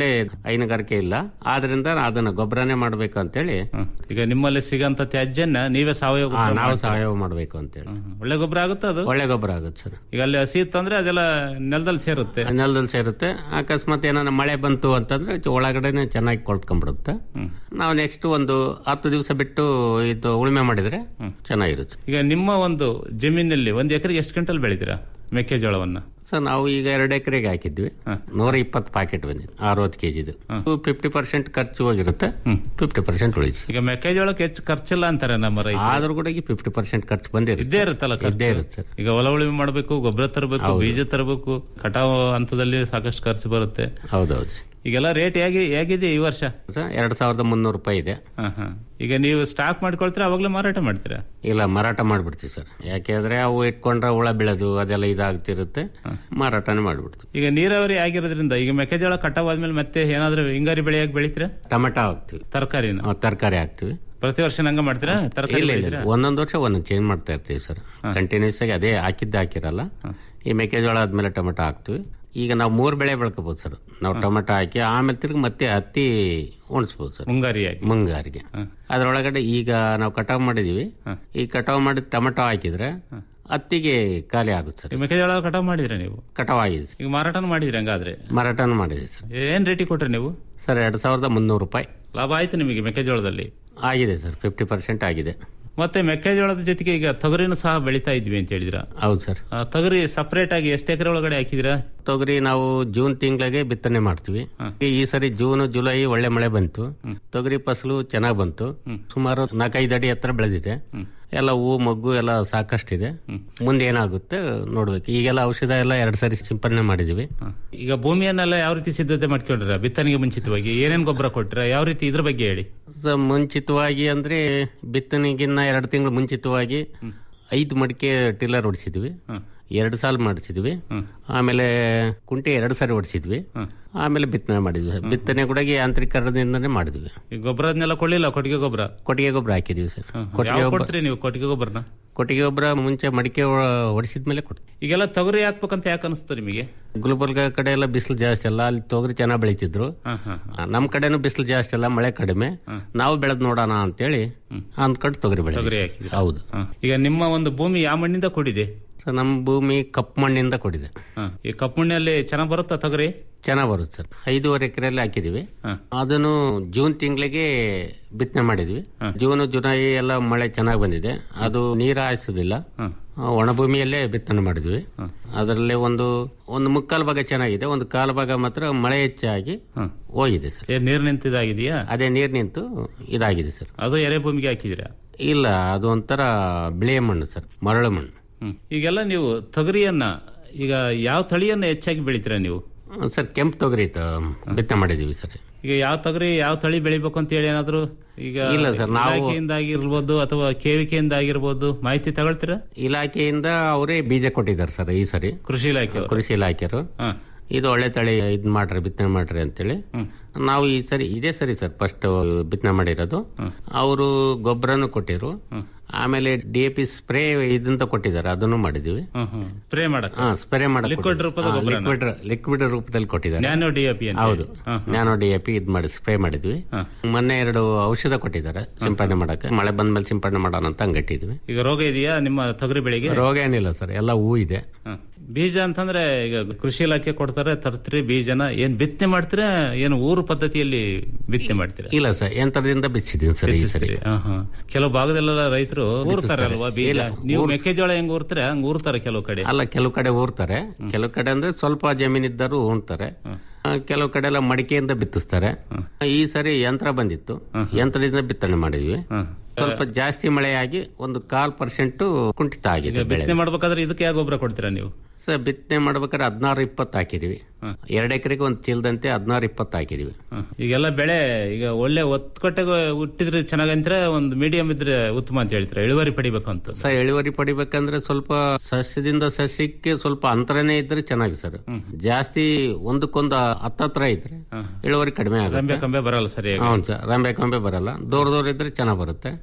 ನಮ್ಮಲ್ಲಿ ಹೈನುಗಾರಿಕೆ ಇಲ್ಲ ಆದ್ರಿಂದ ಅದನ್ನ ಗೊಬ್ಬರನೇ ಮಾಡ್ಬೇಕು ಅಂತೇಳಿ ಈಗ ನಿಮ್ಮಲ್ಲಿ ಸಿಗಂತ ತ್ಯಾಜ್ಯನ ನೀವೇ ಸಾವಯವ ಹಾ, ಗೊಬ್ಬರ ನಾವು ಮಾಡ್ತೀರಾ? ಸಾವಯವ ಮಾಡ್ಬೇಕು ಅಂತೇಳಿ ಹ್ಮ್. ಒಳ್ಳೆ ಗೊಬ್ಬರ ಆಗುತ್ತೆ ಅದು ಒಳ್ಳೆ ಗೊಬ್ಬರ ಆಗುತ್ತೆ ಸರ್ ಈಗ ಅಲ್ಲಿ ಹಸಿ ಇತ್ತಂದ್ರೆ ಅದೆಲ್ಲ ನೆಲದಲ್ಲಿ ಸೇರುತ್ತೆ ನೆಲದಲ್ಲಿ ಸೇರುತ್ತೆ ಅಕಸ್ಮಾತ್ ಏನಾರ ಮಳೆ ಬಂತು ಅಂತಂದ್ರೆ ಇದು ಒಳಗಡೆನೆ ಚೆನ್ನಾಗಿ ಕೊಳ್ತ್ಕೊಂಡ್ಬಿಡುತ್ತೆ ನಾವು ನೆಕ್ಸ್ಟ್ ಒಂದು ಹತ್ತು ದಿವಸ ಬಿಟ್ಟು ಇದು ಉಳುಮೆ ಮಾಡಿದ್ರೆ ಚೆನ್ನಾಗಿರುತ್ತೆ ಈಗ ನಿಮ್ಮ ಒಂದು ಜಮೀನಲ್ಲಿ ಒಂದು ಎಕರೆಗೆ ಎಷ್ಟು ಕ್ವಿಂಟಲ್ ಬೆಳಿತೀರಾ ಮೆಕ್ಕೆಜೋಳವನ್ನ ಸರ್ ನಾವು ಈಗ ಎರಡು ಎಕರೆಗೆ ಹಾಕಿದ್ವಿ ನೂರ ಇಪ್ಪತ್ತು ಪ್ಯಾಕೆಟ್ ಬಂದಿದೆ ಅರವತ್ತು ಕೆಜಿದು ಫಿಫ್ಟಿ ಪರ್ಸೆಂಟ್ ಖರ್ಚು ಹೋಗಿರುತ್ತೆ ಫಿಫ್ಟಿ ಪರ್ಸೆಂಟ್ ಉಳಿಸಿ ಈಗ ಮೆಕ್ಕೆಜೋಳಕ್ಕೆ ಹೆಚ್ಚು ಖರ್ಚಿಲ್ಲ ಅಂತಾರೆ ನಮ್ಮ ರೈತ ಆದ್ರೂ ಕೂಡ ಫಿಫ್ಟಿ ಪರ್ಸೆಂಟ್ ಖರ್ಚು ಬಂದಿರುತ್ತೆ ಇದ್ದೇ ಇರುತ್ತಲ್ಲ ಖರ್ಚು. ಇದ್ದೇ ಇರುತ್ತೆ ಸರ್ ಈಗ ಹೊಲ ಉಳುಮೆ ಮಾಡಬೇಕು ಗೊಬ್ಬರ ತರಬೇಕು ಬೀಜ ತರಬೇಕು ಕಟಾವು ಹಂತದಲ್ಲಿ ಸಾಕಷ್ಟು ಖರ್ಚು ಬರುತ್ತೆ ಹೌದೌದು ಈಗೆಲ್ಲ ರೇಟ್ ಹೇಗೆ ಹೇಗಿದೆ ಈ ವರ್ಷ ಎರಡ್ ಸಾವಿರದ ಮುನ್ನೂರು ರೂಪಾಯಿ ಇದೆ ಹಾ, ಹಾ. ಈಗ ನೀವು ಸ್ಟಾಕ್ ಮಾಡ್ಕೊಳ್ತೀರಾ ಅವಾಗಲೇ ಮಾರಾಟ ಮಾಡ್ತೀರಾ ಇಲ್ಲ ಮಾರಾಟ ಮಾಡ್ಬಿಡ್ತೀವಿ ಸರ್ ಯಾಕೆಂದ್ರೆ ಅವು ಇಟ್ಕೊಂಡ್ರೆ ಹುಳ ಬೀಳೋದು ಅದೆಲ್ಲ ಇದಾಗ್ತಿರುತ್ತೆ ಮಾರಾಟನೇ ಮಾಡ್ಬಿಡ್ತೀವಿ ಈಗ ನೀರಾವರಿ ಆಗಿರೋದ್ರಿಂದ ಈಗ ಮೆಕ್ಕೆಜೋಳ ಕಟಾವ್ ಆದ್ಮೇಲೆ ಮತ್ತೆ ಏನಾದ್ರೂ ಹಿಂಗಾರಿ ಬೆಳೆಯಾಗಿ ಬೆಳಿತೀರಾ ಟೊಮೆಟೊ ಹಾಕ್ತಿವಿ ತರಕಾರಿನ ತರಕಾರಿ ಹಾಕ್ತಿವಿ ಪ್ರತಿ ವರ್ಷ ನಂಗ ಮಾಡ್ತೀರಾ ತರಕಾರಿ ಇಲ್ಲ ಇಲ್ಲ ಬೆಳಿತೀರಾ? ಒಂದೊಂದು ವರ್ಷ ಒಂದೊಂದು ಚೇಂಜ್ ಮಾಡ್ತಾ ಇರ್ತೀವಿ ಸರ್ ಕಂಟಿನ್ಯೂಸ್ ಆಗಿ ಅದೇ ಹಾಕಿದ್ದೆ ಹಾಕಿರಲ್ಲ ಈ ಮೆಕ್ಕೆಜೋಳ ಆದ್ಮೇಲೆ ಟೊಮೆಟೊ ಹಾಕ್ತಿವಿ ಈಗ ನಾವು ಮೂರ್ ಬೆಳೆ ಬೆಳ್ಕೋಬಹುದು ಸರ್ ನಾವು ಟೊಮೆಟೊ ಹಾಕಿ ಆಮೇಲೆ ತಿರ್ಗಿ ಮತ್ತೆ ಹತ್ತಿ ಉಣಿಸ್ಬೋದು ಸರ್ ಮುಂಗಾರಿಯಾಗಿ ಮುಂಗಾರಿಗೆ ಅದ್ರೊಳಗಡೆ ಈಗ ನಾವು ಕಟಾವ್ ಮಾಡಿದೀವಿ ಈ ಕಟಾವ್ ಮಾಡಿದ ಟೊಮೆಟೊ ಹಾಕಿದ್ರೆ ಹತ್ತಿಗೆ ಖಾಲಿ ಆಗುತ್ತೆ ಸರ್ ಈ ಮೆಕ್ಕೆಜೋಳ ಕಟಾವ್ ಮಾಡಿದ್ರೆ ನೀವು ಕಟಾವ್ ಆಗಿದೆ ಸರ್. ಈಗ ಮಾರಾಟನೂ ಮಾಡಿದ್ರಿ ಹಂಗಾದ್ರೆ ಮಾರಾಟನೂ ಮಾಡಿದೆ ಸರ್ ಏನ್ ರೇಟಿಗೆ ಕೊಟ್ರಿ ನೀವು ಸರ್ ಎರಡ್ ಸಾವಿರದ ಮುನ್ನೂರು ರೂಪಾಯಿ ಲಾಭ ಆಯ್ತು ನಿಮಗೆ ಮೆಕ್ಕೆಜೋಳದಲ್ಲಿ ಆಗಿದೆ ಸರ್ ಫಿಫ್ಟಿ ಪರ್ಸೆಂಟ್ ಆಗಿದೆ ಮತ್ತೆ ಮೆಕ್ಕೆಜೋಳದ ಜೊತೆಗೆ ಈಗ ತೊಗರಿನೂ ಸಹ ಬೆಳಿತಾ ಇದ್ವಿ ಅಂತ ಹೇಳಿದ್ರ ಹೌದು ಸರ್ ತೊಗರಿ ಸಪರೇಟ್ ಆಗಿ ಎಷ್ಟು ಎಕರೆ ಒಳಗಡೆ ಹಾಕಿದಿರಾ ತೊಗರಿ ನಾವು ಜೂನ್ ತಿಂಗಳಿಗೆ ಬಿತ್ತನೆ ಮಾಡ್ತೀವಿ ಈ ಸರಿ ಜೂನ್ ಜುಲೈ ಒಳ್ಳೆ ಮಳೆ ಬಂತು ತೊಗರಿ ಫಸಲು ಚೆನ್ನಾಗ್ ಬಂತು ಸುಮಾರು ನಾಲ್ಕೈದು ಅಡಿ ಹತ್ರ ಬೆಳೆದಿದೆ ಎಲ್ಲ ಹೂ ಮಗ್ಗು ಎಲ್ಲ ಸಾಕಷ್ಟಿದೆ ಮುಂದೆ ಏನಾಗುತ್ತೆ ನೋಡ್ಬೇಕು ಈಗೆಲ್ಲ ಔಷಧ ಎಲ್ಲ ಎರಡ್ ಸರಿ ಸಿಂಪಡಣೆ ಮಾಡಿದೀವಿ ಈಗ ಭೂಮಿಯನ್ನೆಲ್ಲ ಯಾವ ರೀತಿ ಸಿದ್ಧತೆ ಮಾಡ್ಕೊಂಡ್ರ ಬಿತ್ತನೆಗೆ ಮುಂಚಿತವಾಗಿ ಏನೇನ್ ಗೊಬ್ಬರ ಕೊಟ್ರ ಯಾವ ರೀತಿ ಇದ್ರ ಬಗ್ಗೆ ಹೇಳಿ ಸೊ, ಮುಂಚಿತವಾಗಿ ಅಂದ್ರೆ ಬಿತ್ತನೆಗಿನ್ನ ಎರಡು ತಿಂಗಳು ಮುಂಚಿತವಾಗಿ ಐದು ಮಡಿಕೆ ಟಿಲ್ಲರ್ ಹೊಡಿಸಿದ್ವಿ ಎರಡು ಸಾಲ ಮಾಡಿಸಿದ್ವಿ ಆಮೇಲೆ ಕುಂಟೆ ಎರಡು ಸಾರಿ ಹೊಡಿಸಿದ್ವಿ ಆಮೇಲೆ ಬಿತ್ತನೆ ಮಾಡಿದ್ವಿ ಬಿತ್ತನೆ ಕೂಡ ಯಾಂತ್ರೀಕರಣದಿಂದನೇ ಮಾಡಿದ್ವಿ ಈ ಗೊಬ್ಬರನ್ನೆಲ್ಲ ಕೊಳ್ಳಿಲ್ಲ ಕೊಟ್ಟಿಗೆ ಗೊಬ್ಬರ ಕೊಟ್ಟಿಗೆ ಗೊಬ್ಬರ ಹಾಕಿದೀವಿ ಸರ್ ಕೊಟ್ಟಿಗೆ ಯಾವ ಗೊಬ್ಬರ ಕೊಡ್ತೀರಿ ನೀವು ಕೊಟ್ಟಿಗೆ ಗೊಬ್ಬರನ ಕೊಟ್ಟಿಗೆ ಗೊಬ್ಬರ ಮುಂಚೆ ಮಡಿಕೆ ಹೊಡಿಸಿದ ಮೇಲೆ ಕೊಡ್ತೀವಿ ಈಗೆಲ್ಲ ತೊಗರಿ ಹಾಕ್ಬೇಕಂತ ಯಾಕೆ ಅನಿಸ್ತು ನಿಮಗೆ ಗುಲ್ಬರ್ಗ ಕಡೆ ಎಲ್ಲ ಬಿಸಿಲು ಜಾಸ್ತಿ ಅಲ್ಲ ಅಲ್ಲಿ ತೊಗರಿ ಚೆನ್ನಾಗಿ ಬೆಳೀತಿದ್ರು ಆ, ನಮ್ ಕಡೆನೂ ಬಿಸಿಲು ಜಾಸ್ತಿ ಅಲ್ಲ ಮಳೆ ಕಡಿಮೆ ನಾವು ಬೆಳೆದ್ ನೋಡೋಣ ಅಂತೇಳಿ ಅಂದ್ಕೊಂಡು ತೊಗರಿ ಬೆಳೆ ತೊಗರಿ ಹಾಕಿದ್ರಿ ಹೌದು ಹ. ಈಗ ನಿಮ್ಮ ಒಂದು ಭೂಮಿ ಯಾವ ಮಣ್ಣಿಂದ ಕೂಡಿದೆ ಸೊ ನಮ್ಮ ಭೂಮಿ ಕಪ್ಪು ಮಣ್ಣಿಂದ ಕೊಡಿದೆ ಹ. ಈ ಕಪ್ಪು ಮಣ್ಣಲ್ಲಿ ಚೆನ್ನಾಗ್ ಬರುತ್ತಾ ತೊಗರಿ ಚೆನ್ನಾಗ್ ಬರುತ್ತೆ ಸರ್ ಐದೂವರೆ ಎಕರೆಯಲ್ಲಿ ಹಾಕಿದೀವಿ ಅದನ್ನು ಜೂನ್ ತಿಂಗಳಿಗೆ ಬಿತ್ತನೆ ಮಾಡಿದ್ವಿ ಜೂನ್ ಜುಲೈ ಎಲ್ಲ ಮಳೆ ಚೆನ್ನಾಗಿ ಬಂದಿದೆ ಅದು ನೀರ ಹಾಯಿಸೋದಿಲ್ಲ ಒಣ ಭೂಮಿಯಲ್ಲೇ ಬಿತ್ತನೆ ಮಾಡಿದ್ವಿ ಅದರಲ್ಲಿ ಒಂದು ಒಂದು ಮುಕ್ಕಾಲು ಭಾಗ ಚೆನ್ನಾಗಿದೆ ಒಂದು ಕಾಲು ಭಾಗ ಮಾತ್ರ ಮಳೆ ಹೆಚ್ಚಾಗಿ ಹೋಗಿದೆ ಸರ್ ಏನ್ ನೀರ್ ನಿಂತಿದಾಗಿದೆಯಾ ಅದೇ ನೀರ್ ನಿಂತು ಇದಾಗಿದೆ ಸರ್ ಅದು ಎರೆ ಭೂಮಿಗೆ ಹಾಕಿದಿರಾ ಇಲ್ಲ ಅದು ಒಂಥರ ಬಿಳಿಯ ಮಣ್ಣು ಸರ್ ಮರಳು ಮಣ್ಣು ಹ್ಮ್. ಈಗೆಲ್ಲ ನೀವು ತೊಗರಿಯನ್ನ ಈಗ ಯಾವ ತಳಿಯನ್ನ ಹೆಚ್ಚಾಗಿ ಬೆಳಿತೀರಾ ನೀವು ಸರ್ ಕೆಂಪು ತೊಗರಿ ತ- ಬಿತ್ತನೆ ಮಾಡಿದೀವಿ ಸರ್ ಈಗ ಯಾವ ತೊಗರಿ ಯಾವ ತಳಿ ಬೆಳಿಬೇಕು ಅಂತ ಹೇಳಿ ಏನಾದ್ರು ಈಗ ಇಲ್ಲ ಸರ್, ನಾವು- ಇಲಾಖೆಯಿಂದ ಆಗಿರ್ಬೋದು ಅಥವಾ ಕೇವಿಕೆಯಿಂದ ಆಗಿರ್ಬೋದು ಮಾಹಿತಿ ತಗೊಳ್ತೀರಾ ಇಲಾಖೆಯಿಂದ ಅವರೇ ಬೀಜ ಕೊಟ್ಟಿದ್ದಾರೆ ಸರ್ ಈ ಸರಿ ಕೃಷಿ ಇಲಾಖೆ ಕೃಷಿ ಇಲಾಖೆಯವರು ಇದು ಒಳ್ಳೆ ತಳಿ ಇದ್ ಮಾಡ್ರಿ ಬಿತ್ತನೆ ಮಾಡ್ರಿ ಅಂತೇಳಿ ನಾವು ಈ ಸರಿ ಇದೇ ಸರಿ ಸರ್ ಫಸ್ಟ್ ಬಿತ್ತನೆ ಮಾಡಿರೋದು ಅವರು ಗೊಬ್ಬರನು ಕೊಟ್ಟಿರು ಆಮೇಲೆ ಡಿ ಎ ಪಿ ಸ್ಪ್ರೇ ಇದಂತ ಕೊಟ್ಟಿದ್ದಾರೆ ಅದನ್ನು ಮಾಡಿದೀವಿ ಸ್ಪ್ರೇ ಮಾಡಕ್ ಹಾ ಸ್ಪ್ರೇ ಮಾಡಕ್ ಲಿಕ್ವಿಡ್ ರೂಪದ ಗೊಬ್ಬರನ? ಲಿಕ್ವಿಡ್ ಲಿಕ್ವಿಡ್ ರೂಪದಲ್ಲಿ ಕೊಟ್ಟಿದ್ದಾರೆ ನ್ಯಾನೋ ಡಿಎಪಿ ಅಂತ ಹೌದು ಹೇಳಿ. ಹ, ಹ. ನ್ಯಾನೋ ಡಿ ಎ ಪಿ ಇದ್ ಮಾಡಿ ಸ್ಪ್ರೇ ಮಾಡಿದ್ವಿ ಮೊನ್ನೆ ಎರಡು ಔಷಧ ಕೊಟ್ಟಿದ್ದಾರೆ ಸಿಂಪಡಣೆ ಮಾಡಕ್ಕೆ ಮಳೆ ಬಂದ್ಮೇಲೆ ಸಿಂಪಡಣೆ ಮಾಡೋಣ ಅಂತ ಹಂಗಟ್ಟಿದ್ವಿ ಈಗ ರೋಗ ಇದೆಯಾ ನಿಮ್ಮ ತೊಗರಿ ಬೆಳೆಗೆ ರೋಗ ಏನಿಲ್ಲ ಸರ್ ಎಲ್ಲ ಹೂ ಇದೆ ಹ. ಬೀಜ ಅಂತಂದ್ರೆ ಈಗ ಕೃಷಿ ಇಲಾಖೆ ಕೊಡ್ತಾರೆ ತರ್ತೀರಿ ಬೀಜನ ಏನ್ ಬಿತ್ತನೆ ಮಾಡ್ತೀರಾ ಏನು ಊರು ಪದ್ಧತಿಯಲ್ಲಿ ಬಿತ್ತನೆ ಮಾಡ್ತೀರಾ ಇಲ್ಲ ಸರ್ ಯಂತ್ರದಿಂದ ಬಿಚ್ಚಿದ್ದೀನಿ ಸರ್ ಈ ಸರಿ ಹ, ಹ. ಕೆಲವು ಭಾಗದಲ್ಲೆಲ್ಲ ರೈತರು ಊರ್ತಾರೆ ಅಲ್ವಾ ಬೀಜ ಇಲ್ಲ, ನೀವು ಊರ್- ಮೆಕ್ಕೆಜೋಳ ಹೆಂಗ್ ಊರ್ತಾರೆ ಹಂಗ್ ಊರ್ತಾರೆ ಕೆಲವು ಕಡೆ ಅಲ್ಲ ಕೆಲವು ಕಡೆ ಊರ್ತಾರೆ ಕೆಲವು ಕಡೆ ಅಂದ್ರೆ ಸ್ವಲ್ಪ ಜಮೀನಿದ್ದರು ಉಣ್ತಾರೆ ಆ, ಕೆಲವು ಕಡೆ ಎಲ್ಲ ಮಡಿಕೆಯಿಂದ ಬಿತ್ತಿಸ್ತಾರೆ ಈ ಸರಿ ಯಂತ್ರ ಬಂದಿತ್ತು ಯಂತ್ರದಿಂದ ಬಿತ್ತನೆ ಮಾಡಿದ್ವಿ ಸ್ವಲ್ಪ ಜಾಸ್ತಿ ಮಳೆಯಾಗಿ ಒಂದು ಕಾಲ್ ಪರ್ಸೆಂಟ್ ಕುಂಠಿತ ಆಗಿದೆ ಬೆಳೆ ಬಿತ್ತನೆ ಮಾಡ್ಬೇಕಾದ್ರೆ ಇದಕ್ಕೆ ಯಾವ ಗೊಬ್ಬರ ಕೊಡ್ತೀರಾ ನೀವು ಸರ್ ಬಿತ್ತನೆ ಮಾಡ್ಬೇಕಾದ್ರೆ ಹದಿನಾರು ಇಪ್ಪತ್ತು ಹಾಕಿದೀವಿ ಎರಡು ಎಕರೆಗೆ ಒಂದು ಚೀಲದಂತೆ ಹದಿನಾರು ಇಪ್ಪತ್ತು ಹಾಕಿದೀವಿ ಹ. ಈಗೆಲ್ಲ ಬೆಳೆ ಈಗ ಒಳ್ಳೆ ಒತ್ತುಕಟ್ಟೆಗೆ ಹುಟ್ಟಿದ್ರೆ ಚೆನ್ನಾಗಂದ್ರೆ ಒಂದು ಮೀಡಿಯಂ ಇದ್ರೆ ಉತ್ತಮ ಅಂತ ಹೇಳ್ತೀರಾ ಇಳುವರಿ ಪಡಿಬೇಕು ಅಂತ ಸರ್ ಇಳುವರಿ ಪಡಿಬೇಕಂದ್ರೆ ಸ್ವಲ್ಪ ಸಸ್ಯದಿಂದ ಸಸ್ಯಕ್ಕೆ ಸ್ವಲ್ಪ ಅಂತರನೇ ಇದ್ರೆ ಚೆನ್ನಾಗಿ ಸರ್ ಜಾಸ್ತಿ ಒಂದಕ್ಕೊಂದು ಹತ್ತತ್ರ ಇದ್ರೆ ಇಳುವರಿ ಕಡಿಮೆ ರಂಬೆ ಆಗುತ್ತೆ ಕಂಬೆ ಬರಲ್ಲ ಸರಿಯಾಗಿ ಹೌದು ಸರ್ ರಂಬೆ ಕಂಬೆ ಬರಲ್ಲ ದೂರ ದೂರ ಇದ್ರೆ ಚೆನ್ನಾಗ್ ಬರುತ್ತೆ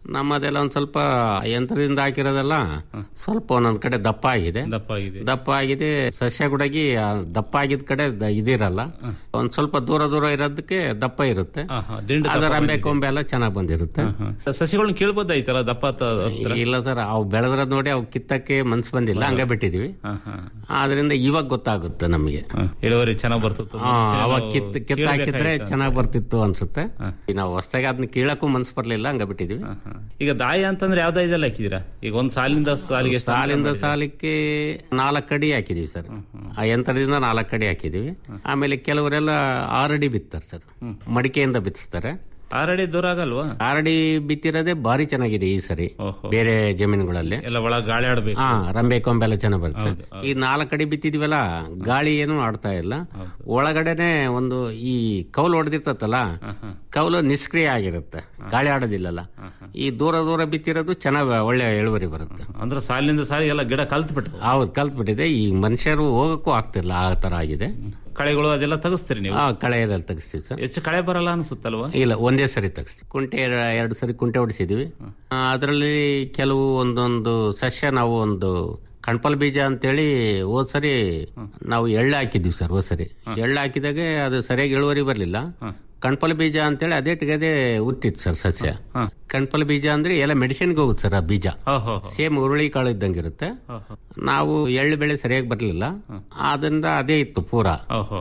ನಮ್ಮದೆಲ್ಲ ಒಂದ್ ಸ್ವಲ್ಪ ಯಂತ್ರದಿಂದ ಹಾಕಿರೋದೆಲ್ಲ ಸ್ವಲ್ಪ ಒಂದೊಂದ್ ಕಡೆ ದಪ್ಪ ಆಗಿದೆ ದಪ್ಪ ಆಗಿದೆ ದಪ್ಪ ಆಗಿದೆ ಸಸ್ಯ ಗುಡಗಿ ಆ ದಪ್ಪ ಆಗಿದ ಕಡೆ ದ- ಇದಿರಲ್ಲ ಒಂದ್ ಸ್ವಲ್ಪ ದೂರ ದೂರ ಇರೋದಕ್ಕೆ ದಪ್ಪ ಇರುತ್ತೆ ಹಾ, ಹಾ, ದಿಂಡು ದಪ್ಪ ಅದರ ರಂಬೆ ಬಂದಿದೆ. ಕೊಂಬೆ ಎಲ್ಲ ಚೆನ್ನಾಗ್ ಬಂದಿರುತ್ತೆ ಸಸಿಗಳನ್ನ ಕೀಳ್ಬೋದಾಯ್ತಲ್ಲ ದಪ್ಪ ತ- ಹತ್ರ? ಇಲ್ಲ ಸರ್ ಅವು ಬೆಳೆದ್ರದ್ ನೋಡಿ ಅವು ಕಿತ್ತಕ್ಕೆ ಮನ್ಸು ಬಂದಿಲ್ಲ ಹಂಗೆ ಬಿಟ್ಟಿದೀವಿ ಹಾ, ಹಾ. ಆದ್ರಿಂದ ಇವಾಗ ಗೊತ್ತಾಗುತ್ತೆ ನಮಗೆ ಹಾ, ಇಳುವರಿ ಚೆನ್ನಾಗ್ ಬರ್ತಿತ್ತು ಆ, ಅವಾಗ ಕಿತ್ ಕಿತ್ ಹಾಕಿದ್ರೆ ಚೆನ್ನಾಗ್ ಬರ್ತಿತ್ತು ಅನ್ಸುತ್ತೆ ಈಗ ನಾವು ಹೊಸದಾಗಿ ಅದನ್ನ ಕೀಳಕ್ಕೂ ಮನ್ಸು ಬರ್ಲಿಲ್ಲ ಹಂಗ ಬಿಟ್ಟಿದೀವಿ ಈಗ ದಾಯ ಅಂತಂದ್ರೆ ಯಾವ್ದ ಇದೆಲ್ಲ ಹಾಕಿದಿರಾ ಈಗ ಒಂದ್ ಸಾಲಿಂದ ಸಾಲಿಗೆ ಎಷ್ಟು ಅಂತರ ಸಾಲಿಂದ ಮಾಡಿದ್ದೀರಾ? ಸಾಲಕ್ಕೆ ನಾಲ್ಕು ಅಡಿ ಹಾಕಿದೀವಿ ಸರ್ ಆ ಯಂತ್ರದಿಂದ ನಾಲ್ಕು ಅಡಿ ಹಾಕಿದೀವಿ ಆಮೇಲೆ ಕೆಲವರೆಲ್ಲ ಆರಡಿ ಬಿತ್ತಾರೆ ಸರ್ ಮಡಿಕೆಯಿಂದ ಬಿತ್ತಿಸ್ತಾರೆ ಆರಡಿ ದೂರ ಆಗಲ್ವಾ ಆರಡಿ ಬಿತ್ತಿರೋದೇ ಭಾರಿ ಚೆನ್ನಾಗಿದೆ ಈ ಸರಿ ಬೇರೆ ಜಮೀನುಗಳಲ್ಲಿ ಎಲ್ಲ ಒಳ ಗಾಳಿ ಆಡ್ಬೇಕು ಹಾ ರಂಬೆ ಕೊಂಬೆಲ್ಲ ಚೆನ್ನಾಗಿ ಬರುತ್ತೆ ಈ ನಾಲ್ಕು ಅಡಿ ಬಿತ್ತಿದ್ವಲ್ಲ ಗಾಳಿ ಏನು ಆಡ್ತಾ ಇಲ್ಲ ಒಳಗಡೆನೆ ಒಂದು ಈ ಕೌಲು ಹೊಡೆದಿರ್ತತಲ್ಲ ಕೌಲು ನಿಷ್ಕ್ರಿಯ ಆಗಿರುತ್ತೆ ಗಾಳಿ ಆಡೋದಿಲ್ಲಲ್ಲ ಈ ದೂರ ದೂರ ಬಿತ್ತಿರೋದು ಚೆನ್ನಾಗಿ ಒಳ್ಳೆ ಇಳುವರಿ ಬರುತ್ತೆ ಅಂದ್ರೆ ಸಾಲಿನಿಂದ ಸಾಲಿ ಎಲ್ಲ ಗಿಡ ಕಲ್ತ್ ಬಿಟ್ಟು ಹೌದು ಕಲ್ತ್ ಬಿಟ್ಟಿದೆ ಈ ಮನುಷ್ಯರು ಹೋಗಕ್ಕೂ ಆಗ್ತಿಲ್ಲ ಆ ತರ ಆಗಿದೆ ಕಳೆಗಳು ಅದೆಲ್ಲ ತೆಗಿಸ್ತೀರಿ ನೀವು ಆ ಕಳೆ ಎಲ್ಲ ತೆಗಿಸ್ತೀವಿ ಸರ್ ಹೆಚ್ಚು ಕಳೆ ಬರಲ್ಲ ಅನ್ಸುತ್ತಲ್ವಾ ಇಲ್ಲ ಒಂದೇ ಸರಿ ತೆಗಿಸ್ತೀವಿ ಕುಂಟೆ ಎರ- ಎರಡು ಸರಿ ಕುಂಟೆ ಹೊಡಿಸಿದೀವಿ ಅದರಲ್ಲಿ ಕೆಲವು ಒಂದೊಂದು ಸಸ್ಯ ನಾವು ಒಂದು ಕಣ್ಪಲ್ ಬೀಜ ಅಂತೇಳಿ ಹೋದ್ ಸರಿ ನಾವು ಎಳ್ಳು ಹಾಕಿದ್ವಿ ಸರ್ ಹೋದ್ ಸರಿ ಎಳ್ಳು ಹಾಕಿದಾಗೆ ಅದು ಸರಿಯಾಗಿ ಇಳುವರಿ ಬರ್ಲಿಲ್ಲ ಕಣ್ಪಲ್ ಬೀಜ ಅಂತೇಳಿ ಅದೇ ಅದೇ ಹುಟ್ಟಿತ್ತು ಸರ್ ಸಸ್ಯ ಕಣ್ಪಲ್ ಬೀಜ ಅಂದ್ರೆ ಎಲ್ಲ ಮೆಡಿಸಿನ್ಗೆ ಹೋಗುತ್ತೆ ಸರ್ ಆ ಬೀಜ ಸೇಮ್ ಹುರುಳಿ ಕಾಳು ಇದ್ದಂಗೆ ಇರುತ್ತೆ ನಾವು ಎಳ್ಳು ಬೆಳೆ ಸರಿಯಾಗಿ ಬರ್ಲಿಲ್ಲ ಅದರಿಂದ ಅದೇ ಇತ್ತು ಪೂರಾ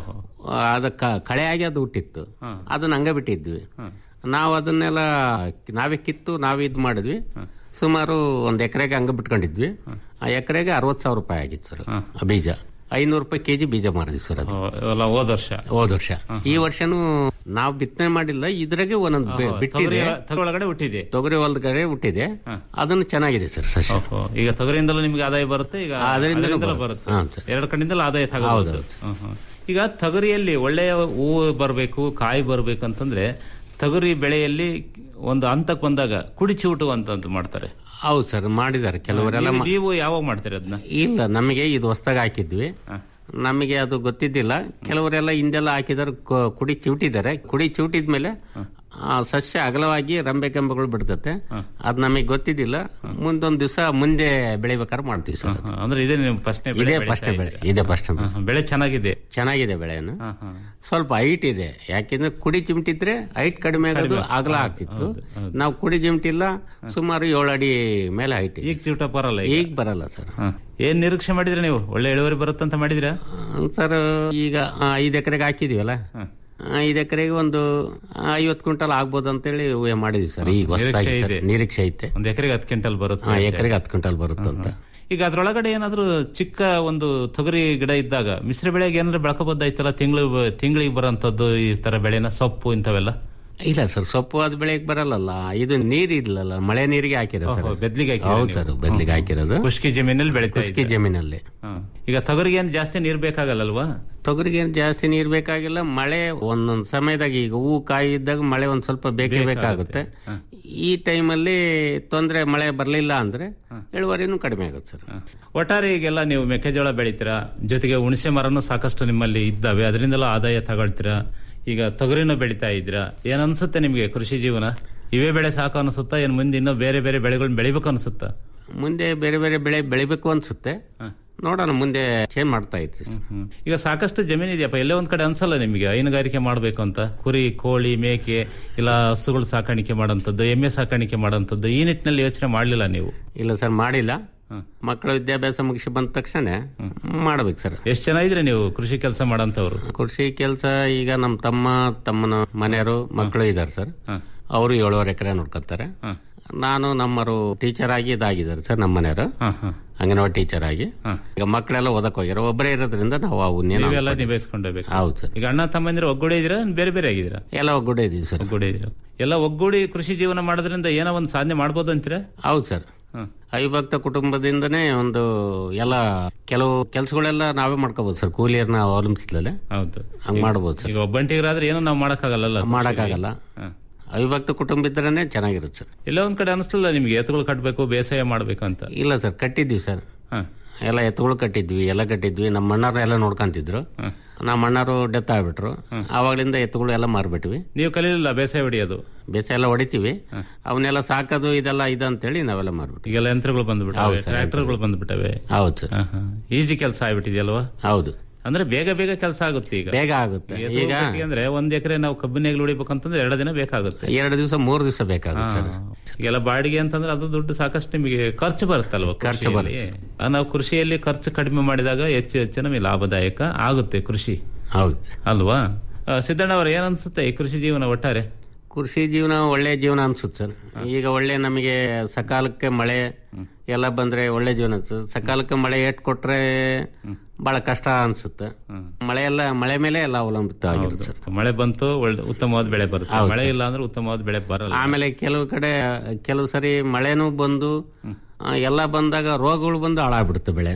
ಅದ ಕ- ಕಳೆಯಾಗಿ ಅದು ಹುಟ್ಟಿತ್ತು ಅದನ್ನ ಹಂಗ ಬಿಟ್ಟಿದ್ವಿ ನಾವು ಅದನ್ನೆಲ್ಲ ನಾವೇ ಕಿತ್ತು ನಾವೇ ಇದು ಮಾಡಿದ್ವಿ ಸುಮಾರು ಒಂದ್ ಎಕರೆಗೆ ಹಂಗ ಬಿಟ್ಕೊಂಡಿದ್ವಿ ಆ ಎಕರೆಗೆ ಅರವತ್ ಸಾವಿರ ರೂಪಾಯಿ ಆಗಿತ್ತು ಸರ್ ಆ ಬೀಜ ಐನೂರು ರೂಪಾಯಿ ಕೆಜಿ ಬೀಜ ಮಾರಿದ್ವಿ ಸರ್ ಅದು ಎಲ್ಲ ಹೋದ ವರ್ಷ ಹೋದ ವರ್ಷ ಈ ವರ್ಷನೂ ನಾವು ಬಿತ್ತನೆ ಮಾಡಿಲ್ಲ ಇದ್ರಾಗೆ ಒಂದೊಂದು ಬೆ- ಬಿಟ್ಟಿದೆ ತೊಗರಿ ತೊಗರಿ ಒಳಗಡೆ ಹುಟ್ಟಿದೆ ತೊಗರಿ ಹೊಲದಗಡೆ ಹುಟ್ಟಿದೆ ಅದನ್ನು ಚೆನ್ನಾಗಿದೆ ಸರ್ ಸಸ್ಯ ಈಗ ತೊಗರಿಯಿಂದಲೂ ನಿಮ್ಗೆ ಆದಾಯ ಬರುತ್ತೆ ಈಗ ಅದರಿಂದಲೂ ಅದರಿಂದಲೂ ಬರುತ್ತೆ. ಬರುತ್ತೆ ಹಾಂ, ಎರಡು ಕಡೆಯಿಂದಲೂ ಆದಾಯ ತಗೋಬಹುದು ಹ್ಮ್, ಹ್ಮ್. ಈಗ ತೊಗರಿಯಲ್ಲಿ ಒಳ್ಳೆಯ ಹೂವು ಬರಬೇಕು ಕಾಯಿ ಬರಬೇಕು ಅಂತಂದ್ರೆ ತೊಗರಿ ಬೆಳೆಯಲ್ಲಿ ಒಂದು ಹಂತಕ್ಕೆ ಬಂದಾಗ ಕುಡಿ ಚಿವುಟು ಅಂತ ಮಾಡ್ತಾರೆ ಹೌದು ಸರ್ ಮಾಡಿದ್ದಾರೆ ಕೆಲವರೆಲ್ಲ ನೀವು- ಮಾ- ನೀವು ಯಾವಾಗ ಮಾಡ್ತೀರಿ ಅದನ್ನ ಇಲ್ಲ ನಮಗೆ ಇದು ಹೊಸದಾಗಿ ಹಾಕಿದ್ವಿ ನಮಗೆ ಅದು ಗೊತ್ತಿದ್ದಿಲ್ಲ ಕೆಲವರೆಲ್ಲ ಹಿಂದೆಲ್ಲ ಹಾಕಿದಾರೆ ಕ- ಕುಡಿ ಚಿವುಟಿದ್ದಾರೆ ಕುಡಿ ಚಿವುಟಿದ್ಮೇಲೆ ಆ ಸಸ್ಯ ಅಗಲವಾಗಿ ರಂಬೆ ಕಂಬಗಳು ಬಿಡ್ತತೆ ಅದ್ ನಮಗೆ ಗೊತ್ತಿದ್ದಿಲ್ಲ ಮುಂದೊಂದ್ ದಿವಸ ಮುಂದೆ ಬೆಳಿಬೇಕಾದ್ರೆ ಮಾಡ್ತೀವಿ ಸರ್ ಅದು. ಅಂದ್ರೆ ಇದೇ ನೀವು ಫಸ್ಟ್ ಇದೇ ಫಸ್ಟ್ ಬೆಳೆ ಇದೇ ಫಸ್ಟ್ ಬೆಳೆ ಚೆನ್ನಾಗಿದೆ ಚೆನ್ನಾಗಿದೆ ಬೆಳೆಯನ್ನು ಸ್ವಲ್ಪ ಹೈಟ್ ಇದೆ ಯಾಕೆಂದ್ರೆ ಕುಡಿ ಚಿಮಟಿದ್ರೆ ಹೈಟ್ ಕಡಿಮೆ ಆಗೋದು ಅಗಲ ಆಗ್ತಿತ್ತು ನಾವು ಕುಡಿ ಚಿಮಟಿಲ್ಲ ಸುಮಾರು ಏಳು ಅಡಿ ಮೇಲೆ ಹೈಟ್ ಈಗ ಚಿವುಟ ಬರಲ್ಲ ಈಗ ಬರಲ್ಲ ಸರ್ ಏನ್ ನಿರೀಕ್ಷೆ ಮಾಡಿದ್ರೆ ನೀವು ಒಳ್ಳೆ ಇಳುವರಿ ಬರುತ್ತಂತ ಮಾಡಿದಿರಾ ಸರ್ ಈಗ ಆ, ಐದ್ ಎಕರೆಗೆ ಹಾಕಿದೀವಲ್ಲ ಐದ್ ಎಕರೆಗೆ ಒಂದು ಐವತ್ತು ಕ್ವಿಂಟಲ್ ಆಗ್ಬೋದು ಅಂತೇಳಿ ಊಹೆ ಮಾಡಿದ್ವಿ ಸರ್ ಈಗ ಹೊಸದಾಗಿ ನಿರೀಕ್ಷೆ ಸರ್. ಇದೆ. ನಿರೀಕ್ಷೆ ಐತೆ ಒಂದ್ ಎಕರೆಗೆ ಹತ್ತು ಕ್ವಿಂಟಲ್ ಬರುತ್ತೆ ಹಾ, ಎಕರೆಗೆ ಹತ್ತು ಕ್ವಿಂಟಲ್ ಬರುತ್ತೆ ಅಂತ ಈಗ ಅದ್ರೊಳಗಡೆ ಏನಾದ್ರು ಚಿಕ್ಕ ಒಂದು ತೊಗರಿ ಗಿಡ ಇದ್ದಾಗ ಮಿಶ್ರ ಬೆಳೆಗೆ ಏನಾದ್ರು ಬೆಳ್ಕೋಬೋದಾಯ್ತಲ್ಲ ತಿಂಗಳು ತಿಂಗಳಿಗೆ ಬರೋಂಥದ್ದು ಈ ತರ ಬೆಳೆನ ಸೊಪ್ಪು ಇಂಥವೆಲ್ಲ ಇಲ್ಲ ಸರ್ ಸೊಪ್ಪು ಅದು ಬೆಳೆಯಕ್ ಬರಲ್ಲ ಇದು ನೀರ್ ಇಲ್ಲಲ್ಲ ಮಳೆ ನೀರಿಗೆ ಹಾಕಿರೋದು ಸರ್ ಓಹೋ, ಬೆದ್ಲಿಗೆ ಹಾಕಿರೋದು ಹೌದು ನೀವು. ಸರ್ ಬೆದ್ಲಿಗೆ ಹಾಕಿರೋದು ಖುಷ್ಕಿ ಜಮೀನಲ್ಲಿ ಬೆಳಿತಾ ಖುಷ್ಕಿ ಇದ್ದೀರಾ? ಜಮೀನಲ್ಲಿ ಹಾ. ಈಗ ತೊಗರಿಗೆ ಏನ್ ಜಾಸ್ತಿ ನೀರ್ ಬೇಕಾಗಲ್ಲಲ್ವಾ ತೊಗರಿಗೆ ಏನ್ ಜಾಸ್ತಿ ನೀರ್ ಬೇಕಾಗಿಲ್ಲ ಮಳೆ ಒಂದೊಂದ್ ಸಮಯದಾಗ ಈಗ ಹೂವು ಕಾಯಿ ಇದ್ದಾಗ ಮಳೆ ಒಂದ್ ಸ್ವಲ್ಪ ಬೇಕೇ ಬೇಕಾಗುತ್ತೆ ಈ ಟೈಮಲ್ಲಿ ತೊಂದ್ರೆ ಮಳೆ ಬರ್ಲಿಲ್ಲ ಅಂದ್ರೆ ಇಳುವರಿನೂ ಕಡಿಮೆ ಆಗುತ್ತೆ ಸರ್ ಒಟ್ಟಾರೆ ಈಗೆಲ್ಲ ನೀವು ಮೆಕ್ಕೆಜೋಳ ಬೆಳಿತೀರಾ ಜೊತೆಗೆ ಹುಣಸೆ ಮರನು ಸಾಕಷ್ಟು ನಿಮ್ಮಲ್ಲಿ ಇದ್ದಾವೆ ಅದರಿಂದೆಲ್ಲ ಆದಾಯ ತಗೊಳ್ತೀರಾ ಈಗ ತೊಗರಿನೂ ಬೆಳಿತಾ ಇದ್ದೀರಾ ಏನ್ ಅನ್ಸುತ್ತೆ ನಿಮ್ಗೆ ಕೃಷಿ ಜೀವನ ಇವೇ ಬೆಳೆ ಸಾಕು ಅನ್ಸುತ್ತಾ ಏನ್ ಮುಂದೆ ಇನ್ನೂ ಬೇರೆ ಬೇರೆ ಬೆಳೆಗಳನ್ನ ಬೆಳಿಬೇಕು ಅನ್ಸುತ್ತಾ ಮುಂದೆ ಬೇರೆ ಬೇರೆ ಬೆಳೆ ಬೆಳಿಬೇಕು ಅನ್ಸುತ್ತೆ ನೋಡೋಣ ಮುಂದೆ ಚೇಂಜ್ ಮಾಡ್ತಾ ಇತ್ತು ಈಗ ಸಾಕಷ್ಟು ಜಮೀನು ಇದೆಯಪ್ಪ ಎಲ್ಲೇ ಒಂದ್ ಕಡೆ ಅನ್ಸಲ್ಲ ನಿಮಗೆ ಹೈನುಗಾರಿಕೆ ಮಾಡಬೇಕು ಅಂತ ಕುರಿ ಕೋಳಿ ಮೇಕೆ ಇಲ್ಲ ಹಸುಗಳು ಸಾಕಾಣಿಕೆ ಮಾಡೋಂಥದ್ದು ಎಮ್ಮೆ ಸಾಕಾಣಿಕೆ ಮಾಡೋಂಥದ್ದು ಈ ನಿಟ್ಟಿನಲ್ಲಿ ಯೋಚನೆ ಮಾಡ್ಲಿಲ್ಲ ನೀವು ಇಲ್ಲ ಸರ್ ಮಾಡಿಲ್ಲ ಮಕ್ಕಳು ವಿದ್ಯಾಭ್ಯಾಸ ಮುಗಿಸಿ ಬಂದ ತಕ್ಷಣ ಮಾಡ್ಬೇಕು ಸರ್ ಎಷ್ಟು ಜನ ಇದ್ರೆ ನೀವು ಕೃಷಿ ಕೆಲಸ ಮಾಡೋಂಥವ್ರು ಕೃಷಿ ಕೆಲಸ ಈಗ ನಮ್ಮ ತಮ್ಮ ತಮ್ಮನ ಮನೆಯವರು ಮಕ್ಕಳು ಇದ್ದಾರೆ ಸರ್ ಅವರು ಏಳುವರೆ ಎಕರೆ ನೋಡ್ಕೊತಾರೆ ನಾನು ನಮ್ಮರು ಟೀಚರ್ ಆಗಿ ಇದಾಗಿದ್ದಾರೆ ಸರ್ ನಮ್ಮ ಮನೆಯವರು ಅಂಗನವಾಡಿ ಟೀಚರ್ ಆಗಿ ಈಗ ಮಕ್ಕಳೆಲ್ಲ ಓದಕ್ ಹೋಗ್ಯಾರ ಒಬ್ಬರೇ ಇರೋದ್ರಿಂದ ನಾವು ಅವನ್ನೇನು ನೀವೆಲ್ಲ ನಿಭಾಯಿಸ್ಕೊಂಡೋಗ್ಬೇಕು ಹೌದು ಸರ್ ಈಗ ಅಣ್ಣ ತಮ್ಮಂದಿರು ಒಗ್ಗೂಡಿ ಇದೀರಾ ಏನ್ ಬೇರೆ ಬೇರೆ ಆಗಿದ್ದೀರಾ ಎಲ್ಲ ಒಗ್ಗೂಡೆ ಇದೀವಿ ಸರ್ ಒಗ್ಗೂಡಿ ಇದೀರಾ ಎಲ್ಲ ಒಗ್ಗೂಡಿ ಕೃಷಿ ಜೀವನ ಮಾಡೋದ್ರಿಂದ ಏನೋ ಒಂದು ಸಾಧನೆ ಮಾಡ್ಬೋದು ಅಂತೀರಾ ಹೌದು ಸರ್ ಅವಿಭಕ್ತ ಕುಟುಂಬದಿಂದನೇ ಒಂದು ಎಲ್ಲ ಕೆಲವು ಕೆಲಸಗಳೆಲ್ಲ ನಾವೇ ಮಾಡ್ಕೋಬಹುದು ಸರ್ ಕೂಲಿಯರ್ನ ಅವಲಂಬಿಸಿದಲೆ ಹೌದು ಹಂಗ್ ಮಾಡ್ಬೋದು ಸರ್ ಈಗ ಒಬ್ಬಂಟಿಗರಾದ್ರೆ ಏನೋ ನಾವು ಮಾಡಕ್ಕಾಗಲ್ಲ ಮಾಡಕ್ಕಾಗಲ್ಲ ಅವಿಭಕ್ತ ಕುಟುಂಬ ಇದ್ರೇನೆ ಚೆನ್ನಾಗಿರುತ್ತೆ ಸರ್ ಎಲ್ಲ ಒಂದ್ ಕಡೆ ಅನಿಸ್ಲಿಲ್ಲ ನಿಮ್ಗೆ ಎತ್ತುಗಳು ಕಟ್ಬೇಕು ಬೇಸಾಯ ಮಾಡ್ಬೇಕು ಅಂತ ಇಲ್ಲ ಸರ್ ಕಟ್ಟಿದ್ದೀವಿ ಸರ್ ಎಲ್ಲ ಎತ್ತುಗಳು ಕಟ್ಟಿದ್ವಿ ಎಲ್ಲ ಕಟ್ಟಿದ್ವಿ ನಮ್ಮ ಅಣ್ಣಾರು ಎಲ್ಲ ನೋಡ್ಕೊಂತಿದ್ರು ನಮ್ಮ ಅಣ್ಣಾರು ಡೆತ್ ಆಗ್ಬಿಟ್ರು ಆವಾಗ್ಲಿಂದ ಎತ್ತುಗಳು ಎಲ್ಲ ಮಾರ್ಬಿಟ್ವಿ ನೀವು ಕಲೀಲಿಲ್ಲ ಬೇಸಾಯ ಹೊಡಿಯೋದು ಬೇಸಾಯ ಎಲ್ಲ ಹೊಡಿತೀವಿ ಅವನ್ನೆಲ್ಲ ಸಾಕೋದು ಇದೆಲ್ಲ ಇದಂತೇಳಿ ನಾವೆಲ್ಲ ಮಾರ್ಬಿಟ್ವಿ ಈಗೆಲ್ಲ ಯಂತ್ರಗಳು ಬಂದ್ಬಿಟ್ಟವೆ ಹೌದು ಸರ್, ಟ್ರ್ಯಾಕ್ಟರ್ಗಳು ಬಂದ್ಬಿಟ್ಟವೆ ಹೌದು ಸರ್ ಈಜಿ ಕೆಲಸ ಆಗ್ಬಿಟ್ಟಿದೆಯಲ್ವಾ ಹೌದು ಅಂದ್ರೆ ಬೇಗ ಬೇಗ ಕೆಲಸ ಆಗುತ್ತೆ ಈಗ ಬೇಗ ಆಗುತ್ತೆ ಎತ್ತುಗಳು ಈಗ ಕಟ್ಟಿ ಅಂದ್ರೆ ಒಂದ್ ಎಕರೆ ನಾವು ಕಬ್ಬಿನೇಗ್ಲು ಹೊಡಿಬೇಕಂತಂದ್ರೆ ಎರಡು ದಿನ ಬೇಕಾಗುತ್ತೆ ಎರಡು ದಿವಸ ಮೂರು ದಿವಸ ಬೇಕಾಗುತ್ತೆ ಸರ್ ಈಗೆಲ್ಲ ಬಾಡಿಗೆ ಅಂತಂದ್ರೆ ಅದು ದುಡ್ಡು ಸಾಕಷ್ಟು ನಿಮಗೆ ಖರ್ಚು ಬರುತ್ತಲ್ವ ಖರ್ಚು ಕೃಷಿಯಲ್ಲಿ. ಆ, ನಾವು ಕೃಷಿಯಲ್ಲಿ ಖರ್ಚು ಕಡಿಮೆ ಮಾಡಿದಾಗ ಹೆಚ್ಚು ಹೆಚ್ಚು ನಮಗೆ ಲಾಭದಾಯಕ ಆಗುತ್ತೆ ಕೃಷಿ ಹೌದು ಅಲ್ವಾ ಆ, ಸಿದ್ದಣ್ಣ ಅವ್ರ ಏನ್ ಅನ್ಸುತ್ತೆ ಈ ಕೃಷಿ ಜೀವನ ಒಟ್ಟಾರೆ ಕೃಷಿ ಜೀವನ ಒಳ್ಳೆ ಜೀವನ ಅನ್ಸುತ್ತೆ ಸರ್ ಈಗ ಒಳ್ಳೆ ನಮಗೆ ಸಕಾಲಕ್ಕೆ ಮಳೆ ಎಲ್ಲ ಬಂದ್ರೆ ಒಳ್ಳೆ ಜೀವನ ಅನ್ಸುತ್ತೆ ಸಕಾಲಕ್ಕೆ ಮಳೆ ಏಟ್ ಕೊಟ್ರೆ ಬಹಳ ಕಷ್ಟ ಅನ್ಸುತ್ತೆ ಮಳೆ ಎಲ್ಲ ಮಳೆ ಮೇಲೆ ಎಲ್ಲ ಅವಲಂಬಿತ ಆಗಿರುತ್ತೆ ಸರ್ ಮಳೆ ಬಂತು ಒಳ್ಳೆ ಉತ್ತಮವಾದ ಬೆಳೆ ಬರುತ್ತೆ ಹೌದು ಮಳೆ ಇಲ್ಲ ಅಂದ್ರೆ ಉತ್ತಮವಾದ ಬೆಳೆ ಬರಲ್ಲ ಆಮೇಲೆ ಕೆಲವು ಕಡೆ ಕೆಲವು ಸರಿ ಮಳೆನೂ ಬಂದು ಆ, ಎಲ್ಲ ಬಂದಾಗ ರೋಗಗಳು ಬಂದು ಹಾಳಾಗ್ಬಿಡುತ್ತೆ ಬೆಳೆ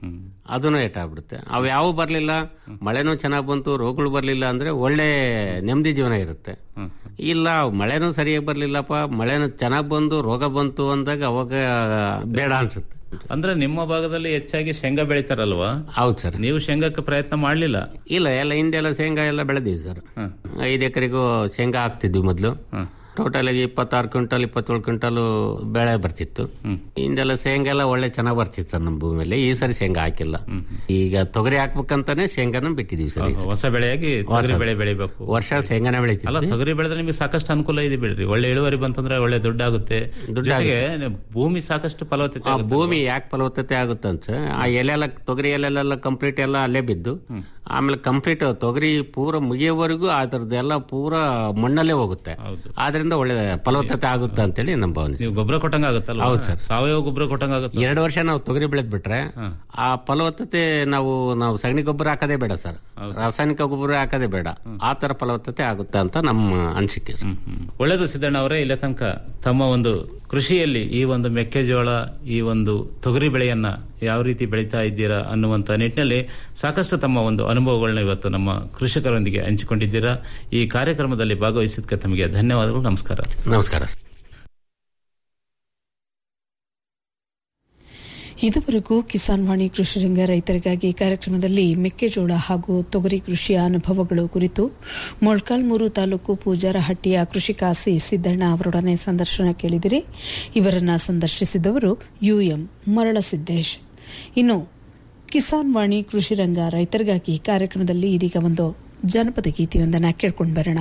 ಅದನ್ನು ಏಟಾಗ್ಬಿಡುತ್ತೆ ಅವು ಯಾವ ಬರ್ಲಿಲ್ಲ ಮಳೆನೂ ಚೆನ್ನಾಗ್ ಬಂತು ರೋಗಗಳು ಬರ್ಲಿಲ್ಲ ಅಂದ್ರೆ ಒಳ್ಳೆ ನೆಮ್ಮದಿ ಜೀವನ ಇರುತ್ತೆ ಇಲ್ಲ ಮಳೆನೂ ಸರಿಯಾಗಿ ಬರ್ಲಿಲ್ಲಪ್ಪ ಮಳೆನೂ ಚೆನ್ನಾಗ್ ಬಂದು ರೋಗ ಬಂತು ಅಂದಾಗ ಅವಾಗ ಬೇಡ ಅನ್ಸುತ್ತೆ ಅಂದ್ರೆ ನಿಮ್ಮ ಭಾಗದಲ್ಲಿ ಹೆಚ್ಚಾಗಿ ಶೇಂಗಾ ಬೆಳಿತಾರಲ್ವಾ ಹೌದು ಸರ್ ನೀವು ಶೇಂಗಾಕ್ಕೆ ಪ್ರಯತ್ನ ಮಾಡ್ಲಿಲ್ಲ ಇಲ್ಲ ಎಲ್ಲ ಹಿಂದೆಲ್ಲ ಶೇಂಗಾ ಎಲ್ಲ ಬೆಳೆದಿವಿ ಸರ್ ಐದು ಎಕರೆಗೂ ಶೇಂಗಾ ಹಾಕ್ತಿದ್ವಿ ಮೊದಲು ಟೋಟಲ್ ಆಗಿ ಇಪ್ಪತ್ತಾರು ಕ್ವಿಂಟಲ್ ಇಪ್ಪತ್ತೇಳು ಕ್ವಿಂಟಲ್ ಬೆಳೆ ಬರ್ತಿತ್ತು ಹಿಂದೆಲ್ಲ ಶೇಂಗಾ ಎಲ್ಲ ಒಳ್ಳೆ ಚೆನ್ನಾಗ್ ಬರ್ತಿತ್ತು ಸರ್ ನಮ್ಮ ಭೂಮಿಯಲ್ಲಿ ಈ ಸರಿ ಶೇಂಗಾ ಹಾಕಿಲ್ಲ ಈಗ ತೊಗರಿ ಹಾಕ್ಬೇಕಂತಾನೆ ಶೇಂಗಾನ ಬಿಟ್ಟಿದೀವಿ ಸರ್ ಈ ಸರಿ. ಹೊಸ ಬೆಳೆಯಾಗಿ ತೊಗರಿ ಹೊಸ- ಬೆಳೆ ಬೆಳಿಬೇಕು ವರ್ಷ ಶೇಂಗಾನ ಬೆಳಿತೀವಿ ಅಲ್ಲ ತೊಗರಿ ಬೆಳೆದ್ರೆ ನಿಮಗೆ ಸಾಕಷ್ಟು ಅನುಕೂಲ ಇದೆ ಬಿಡ್ರಿ ಒಳ್ಳೆ ಇಳುವರಿ ಬಂತಂದ್ರೆ ಒಳ್ಳೆ ದುಡ್ಡಾಗುತ್ತೆ ಜೊತೆಗೆ ಭೂಮಿ ಸಾಕಷ್ಟು ಫಲವತ್ತತೆ ಆ ಆಗುತ್ತೆ. ಭೂಮಿ ಯಾಕೆ ಫಲವತ್ತತೆ ಆಗುತ್ತಂತ ಆ ಎಲೆಲ್ಲ ತೊಗರಿ ಎಲೆಲ್ಲ ಕಂಪ್ಲೀಟ್ ಎಲ್ಲ ಅಲ್ಲೇ ಬಿದ್ದು ಆಮೇಲೆ ಕಂಪ್ಲೀಟ್ ತೊಗರಿ ಪೂರ ಮುಗಿಯೋವರೆಗೂ ಅದರದ್ದೆಲ್ಲ ಪೂರ ಮಣ್ಣಲ್ಲೇ ಹೋಗುತ್ತೆ ಆದ್ರಿಂದ ಒಳ್ಳೆ ಫಲವತ್ತತೆ ಆಗುತ್ತೆ ಅಂತೇಳಿ ನಮ್ಮ ಭಾವನೆ ನೀವು ಗೊಬ್ಬರ ಕೊಟ್ಟಂಗ ಆಗುತ್ತಲ್ಲ ಹೌದು ಸರ್. ಸಾವಯವ ಗೊಬ್ಬರ ಕೊಟ್ಟಂಗ ಆಗುತ್ತೆ ಎರಡು ವರ್ಷ ನಾವು ತೊಗರಿ ಬೆಳೆದ್ ಬಿಟ್ರೆ ಆ ಫಲವತ್ತತೆ ನಾವು ನಾವು ಸಗಣಿ ಗೊಬ್ಬರ ಹಾಕೋದೇ ಬೇಡ ಸರ್ ರಾಸಾಯನಿಕ ಗೊಬ್ಬರ ಹಾಕೋದೇ ಬೇಡ ಆ ತರ ಫಲವತ್ತತೆ ಆಗುತ್ತೆ ಅಂತ ನಮ್ಮ ಅನಿಸಿಕೆ ಸರ್. ಒಳ್ಳೆಯದು ಸಿದ್ದಣ್ಣ ಅವರೇ ಇಲ್ಲ ತನಕ ತಮ್ಮ ಒಂದು ಕೃಷಿಯಲ್ಲಿ ಈ ಒಂದು ಮೆಕ್ಕೆಜೋಳ ಈ ಒಂದು ತೊಗರಿ ಬೆಳೆಯನ್ನ ಯಾವ ರೀತಿ ಬೆಳೀತಾ ಇದ್ದೀರಾ ಅನ್ನುವಂತ ನಿಟ್ಟಿನಲ್ಲಿ ಸಾಕಷ್ಟು ತಮ್ಮ ಒಂದು ಅನುಭವಗಳನ್ನ ಇವತ್ತು ನಮ್ಮ ಕೃಷಿಕರೊಂದಿಗೆ ಹಂಚಿಕೊಂಡಿದ್ದೀರಾ ಈ ಕಾರ್ಯಕ್ರಮದಲ್ಲಿ ಭಾಗವಹಿಸಿದ್ದಕ್ಕೆ ತಮಗೆ ಧನ್ಯವಾದಗಳು ನಮಸ್ಕಾರ ನಮಸ್ಕಾರ ಇದುವರೆಗೂ ಕಿಸಾನ್ ವಾಣಿ ಕೃಷಿ ರಂಗ ರೈತರಿಗಾಗಿ ಕಾರ್ಯಕ್ರಮದಲ್ಲಿ ಮೆಕ್ಕೆಜೋಳ ಹಾಗೂ ತೊಗರಿ ಕೃಷಿಯ ಅನುಭವಗಳು ಕುರಿತು ಮೊಳ್ಕಾಲ್ಮೂರು ತಾಲೂಕು ಪೂಜಾರಹಟ್ಟಿಯ ಕೃಷಿಕ ಸಿ ಸಿದ್ದಣ್ಣ ಅವರೊಡನೆ ಸಂದರ್ಶನ ಕೇಳಿದಿರಿ ಇವರನ್ನ ಸಂದರ್ಶಿಸಿದವರು ಯುಎಂ ಮರಳಸಿದ್ದೇಶ್ ಇನ್ನು ಕಿಸಾನ್ ವಾಣಿ ಕೃಷಿ ರಂಗ ರೈತರಿಗಾಗಿ ಕಾರ್ಯಕ್ರಮದಲ್ಲಿ ಇದೀಗ ಒಂದು ಜನಪದ ಗೀತೆಯೊಂದನ್ನು ಕೇಳ್ಕೊಂಡು ಬರೋಣ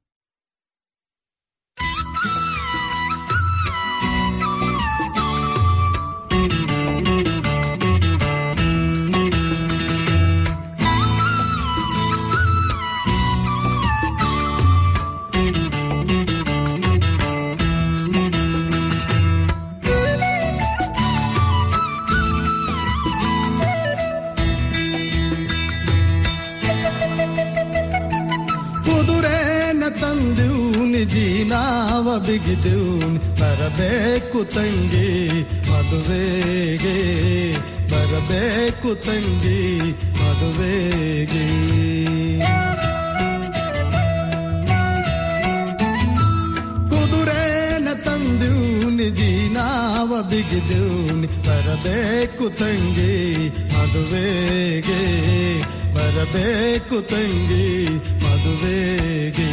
ಕುದುರೆನ ತಂದೂನಿ ಜೀನಾವ ಬಿಗಿದೂನಿ ಬರಬೇಕು ತಂಗಿ ಮದುವೆಗೆ ಬರಬೇಕು ತಂಗಿ ಮದುವೆಗೆ ಕುದುರೆನ ತಂದೂನಿ ಜೀನಾವ ಬಿಗಿದೂನಿ ಬರಬೇಕು ತಂಗಿ ಮದುವೆಗೆ ಬರಬೇಕು ತಂಗಿ ಮದುವೆಗೆ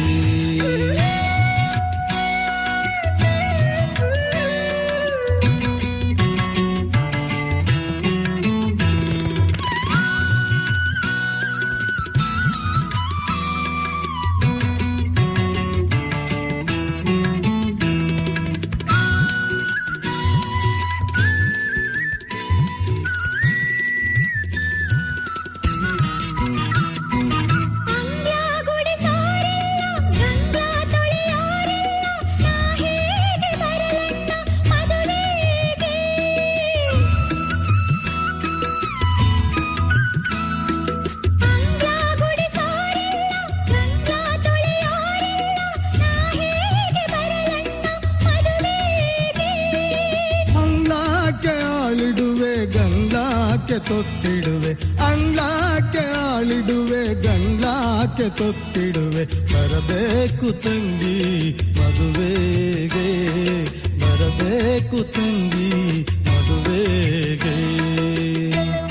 ಅಂಗ್ಲಾಕ್ಕೆ ಆಳಿಡುವೆ ಗಂಗ್ಲಾಕ್ಕೆ ತೊತ್ತಿಡುವೆ ಅಂಗ್ಲಾಕ್ಕೆ ಆಳಿಡುವೆ ಗಂಗ್ಲಾಕ್ಕೆ ತೊತ್ತಿಡುವೆ ಬರಬೇಕು ತಂಗಿ ಮದುವೆಗೆ ಬರಬೇಕು ತಂಗಿ ಮದುವೆಗೆ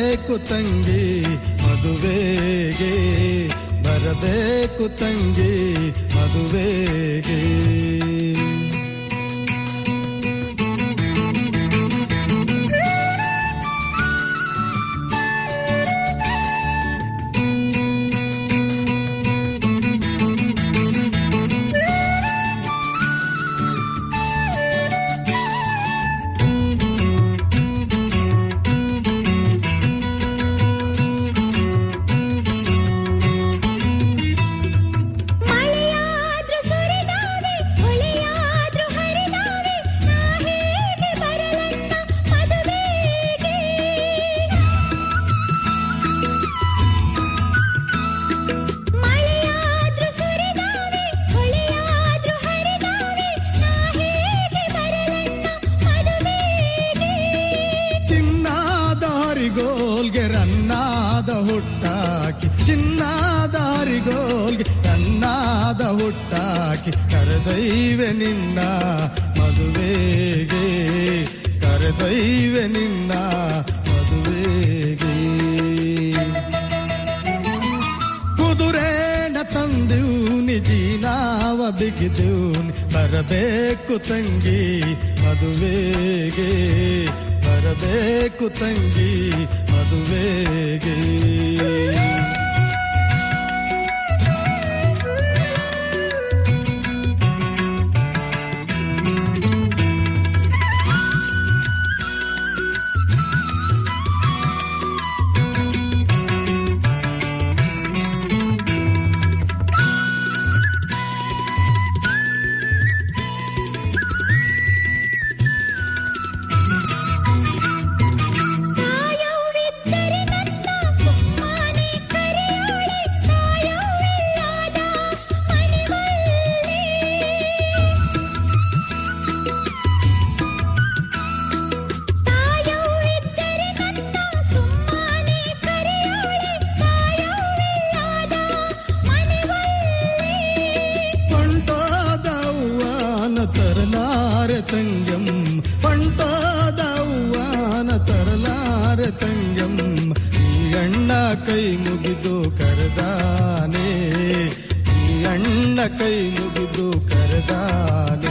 ಬರಬೇಕು ತಂಗಿ ಮದುವೆಗೆ ಬರಬೇಕು ತಂಗಿ ಮದುವೆಗೆ ಮಳೆಯಾದ್ರೂ ಸುರಿದಾವೆ ಹೊಳೆಯಾದ್ರೂ ಹರಿದಾವೆ ನಾ ಹೇಗೆ ಬರಲಣ್ಣ ಮದುವೆಗೆ ಮಳೆಯಾದ್ರೂ ಸುರಿದಾವೆ ಹೊಳೆಯಾದ್ರೂ ಹರಿದಾವೆ ನಾ ಹೇಗೆ ಬರಲಣ್ಣ ಮದುವೆಗೆ ಚಿನ್ನಾದ ಹರಿಗೋಲ್ಗೆ ರನ್ನಾದ ಹುಟ್ಟಾಕಿ ಚಿನ್ನಾದ ಹರಿಗೋಲ್ಗೆ ರನ್ನಾದ ಹುಟ್ಟಾಕಿ ಕರೆದೈವೆ ನಿನ್ನ ಮದುವೆಗೆ ಕರೆದೈವೆ ನಿನ್ನ ಮದುವೆಗೆ ಕುದುರೆನ ತಂದೂನಿ ಜೀನಾವ ಬಿಗಿದೂನಿ ಬರಬೇಕು ತಂಗಿ ಮದುವೆಗೆ ಬರಬೇಕು ತಂಗಿ ಮದುವೆಗೆ ಕಾಯವಿದ್ದರೆ ನನ್ನ ಸುಮ್ಮನೆ ಕರೆಯೋಳೆ ಕಾಯವಿಲ್ಲದ ಮನೆವಲ್ಲಿ ಕಾಯವಿದ್ದರೆ ನನ್ನ ಸುಮ್ಮನೆ ಕರೆಯೋಳೆ ಕಾಯವಿಲ್ಲದ ಮನೆವಲ್ಲಿ ಪಂಟಾದವ್ವಾನ ತರಲಾರೆ ತಂಗಂ ಪಂಟಾದವ್ವಾನ ತರಲಾರೆ ತಂಗಂ ಈ ಅಣ್ಣ ಕೈ ಮುಗಿದು ಕರೆದಾನೆ ಈ ಅಣ್ಣ ಕೈ ಮುಗಿದು ಕರೆದಾನೆ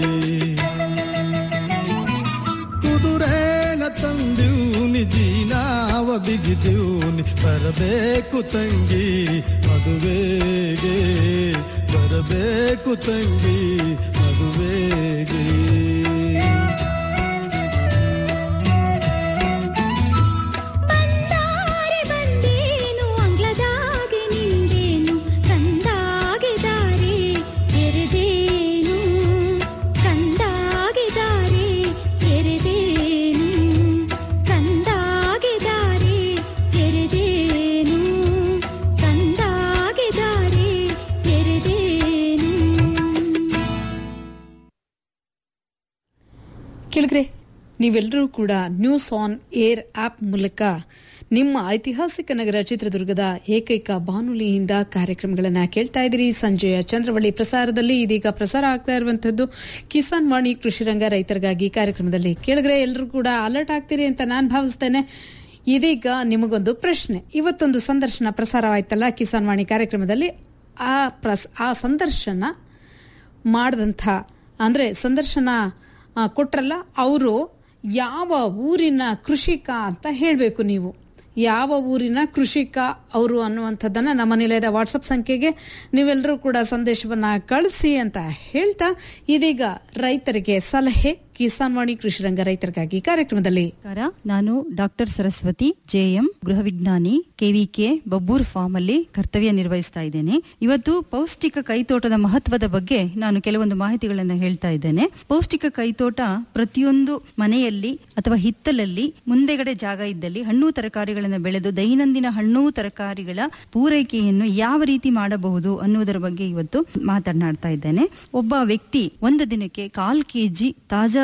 ಕುದುರೆನ ತಂದೂನಿ ಜೀನಾವ ಬಿಗಿದೂನಿ ಬರಬೇಕು ತಂಗಿ ಮದುವೆಗೆ ಬರಬೇಕು ತಂಗಿ ಮದುವೆಗೆ ಬಂದಾರೆ ಬಂದೇನು ಅಂಗ್ಲದಾಗೆ ನಿಂದೇನು ಕಂದಾಗೆ ದಾರಿ ಎರೆದೇನು ಕಂದಾಗೆ ದಾರಿ ಎರೆದೇನು ಕಂದಾಗೆ ದಾರಿ ಎರೆದೇನು ಕಂದಾಗೆ ದಾರಿ ಎರೆದೇನು ಕೇಳಿದ್ರೆ ನೀವೆಲ್ಲರೂ ಕೂಡ ನ್ಯೂಸ್ ಆನ್ ಏರ್ ಆಪ್ ಮೂಲಕ ನಿಮ್ಮ ಐತಿಹಾಸಿಕ ನಗರ ಚಿತ್ರದುರ್ಗದ ಏಕೈಕ ಬಾನುಲಿಯಿಂದ ಕಾರ್ಯಕ್ರಮಗಳನ್ನು ಕೇಳ್ತಾ ಇದ್ದೀರಿ ಸಂಜೆಯ ಚಂದ್ರವಳ್ಳಿ ಪ್ರಸಾರದಲ್ಲಿ ಇದೀಗ ಪ್ರಸಾರ ಆಗ್ತಾ ಇರುವಂತದ್ದು ಕಿಸಾನ್ ವಾಣಿ ಕೃಷಿ ರಂಗ ರೈತರಿಗಾಗಿ ಕಾರ್ಯಕ್ರಮದಲ್ಲಿ ಕೇಳಿದ್ರೆ ಎಲ್ಲರೂ ಕೂಡ ಅಲರ್ಟ್ ಆಗ್ತೀರಿ ಅಂತ ನಾನು ಭಾವಿಸ್ತೇನೆ ಇದೀಗ ನಿಮಗೊಂದು ಪ್ರಶ್ನೆ ಇವತ್ತೊಂದು ಸಂದರ್ಶನ ಪ್ರಸಾರವಾಯ್ತಲ್ಲ ಕಿಸಾನ್ ವಾಣಿ ಕಾರ್ಯಕ್ರಮದಲ್ಲಿ ಆ ಪ್ರಸ್ ಆ ಸಂದರ್ಶನ ಮಾಡಿದಂಥ ಅಂದರೆ ಸಂದರ್ಶನ ಆ, ಕೊಟ್ರಲ್ಲ ಅವರು ಯಾವ ಊರಿನ ಕೃಷಿಕ ಅಂತ ಹೇಳಬೇಕು ನೀವು ಯಾವ ಊರಿನ ಕೃಷಿಕ ಅವರು ಅನ್ನುವಂಥದ್ದನ್ನು ನಮ್ಮ ನಿಲಯದ ವಾಟ್ಸಪ್ ಸಂಖ್ಯೆಗೆ ನೀವೆಲ್ಲರೂ ಕೂಡ ಸಂದೇಶವನ್ನ ಕಳಿಸಿ ಅಂತ ಹೇಳ್ತಾ ಇದೀಗ ರೈತರಿಗೆ ಸಲಹೆ ಕಿಸಾನ್ ವಾಣಿ ಕೃಷಿ ರಂಗ ರೈತರಿಗಾಗಿ ಕಾರ್ಯಕ್ರಮದಲ್ಲಿ ನಮಸ್ಕಾರ ನಾನು ಡಾಕ್ಟರ್ ಸರಸ್ವತಿ ಜೆಎಂ ಗೃಹ ವಿಜ್ಞಾನಿ ಕೆವಿಕೆ ಬಬ್ಬೂರ್ ಫಾರ್ಮ್ ಅಲ್ಲಿ ಕರ್ತವ್ಯ ನಿರ್ವಹಿಸ್ತಾ ಇದ್ದೇನೆ ಇವತ್ತು ಪೌಷ್ಟಿಕ ಕೈತೋಟದ ಮಹತ್ವದ ಬಗ್ಗೆ ನಾನು ಕೆಲವೊಂದು ಮಾಹಿತಿಗಳನ್ನು ಹೇಳ್ತಾ ಇದ್ದೇನೆ ಪೌಷ್ಟಿಕ ಕೈತೋಟ ಪ್ರತಿಯೊಂದು ಮನೆಯಲ್ಲಿ ಅಥವಾ ಹಿತ್ತಲಲ್ಲಿ ಮುಂದೆಗಡೆ ಜಾಗ ಇದ್ದಲ್ಲಿ ಹಣ್ಣು ತರಕಾರಿಗಳನ್ನು ಬೆಳೆದು ದೈನಂದಿನ ಹಣ್ಣು ತರಕಾರಿಗಳ ಪೂರೈಕೆಯನ್ನು ಯಾವ ರೀತಿ ಮಾಡಬಹುದು ಅನ್ನುವುದರ ಬಗ್ಗೆ ಇವತ್ತು ಮಾತನಾಡ್ತಾ ಇದ್ದೇನೆ ಒಬ್ಬ ವ್ಯಕ್ತಿ ಒಂದು ದಿನಕ್ಕೆ ಕಾಲ್ ಕೆಜಿ ತಾಜಾ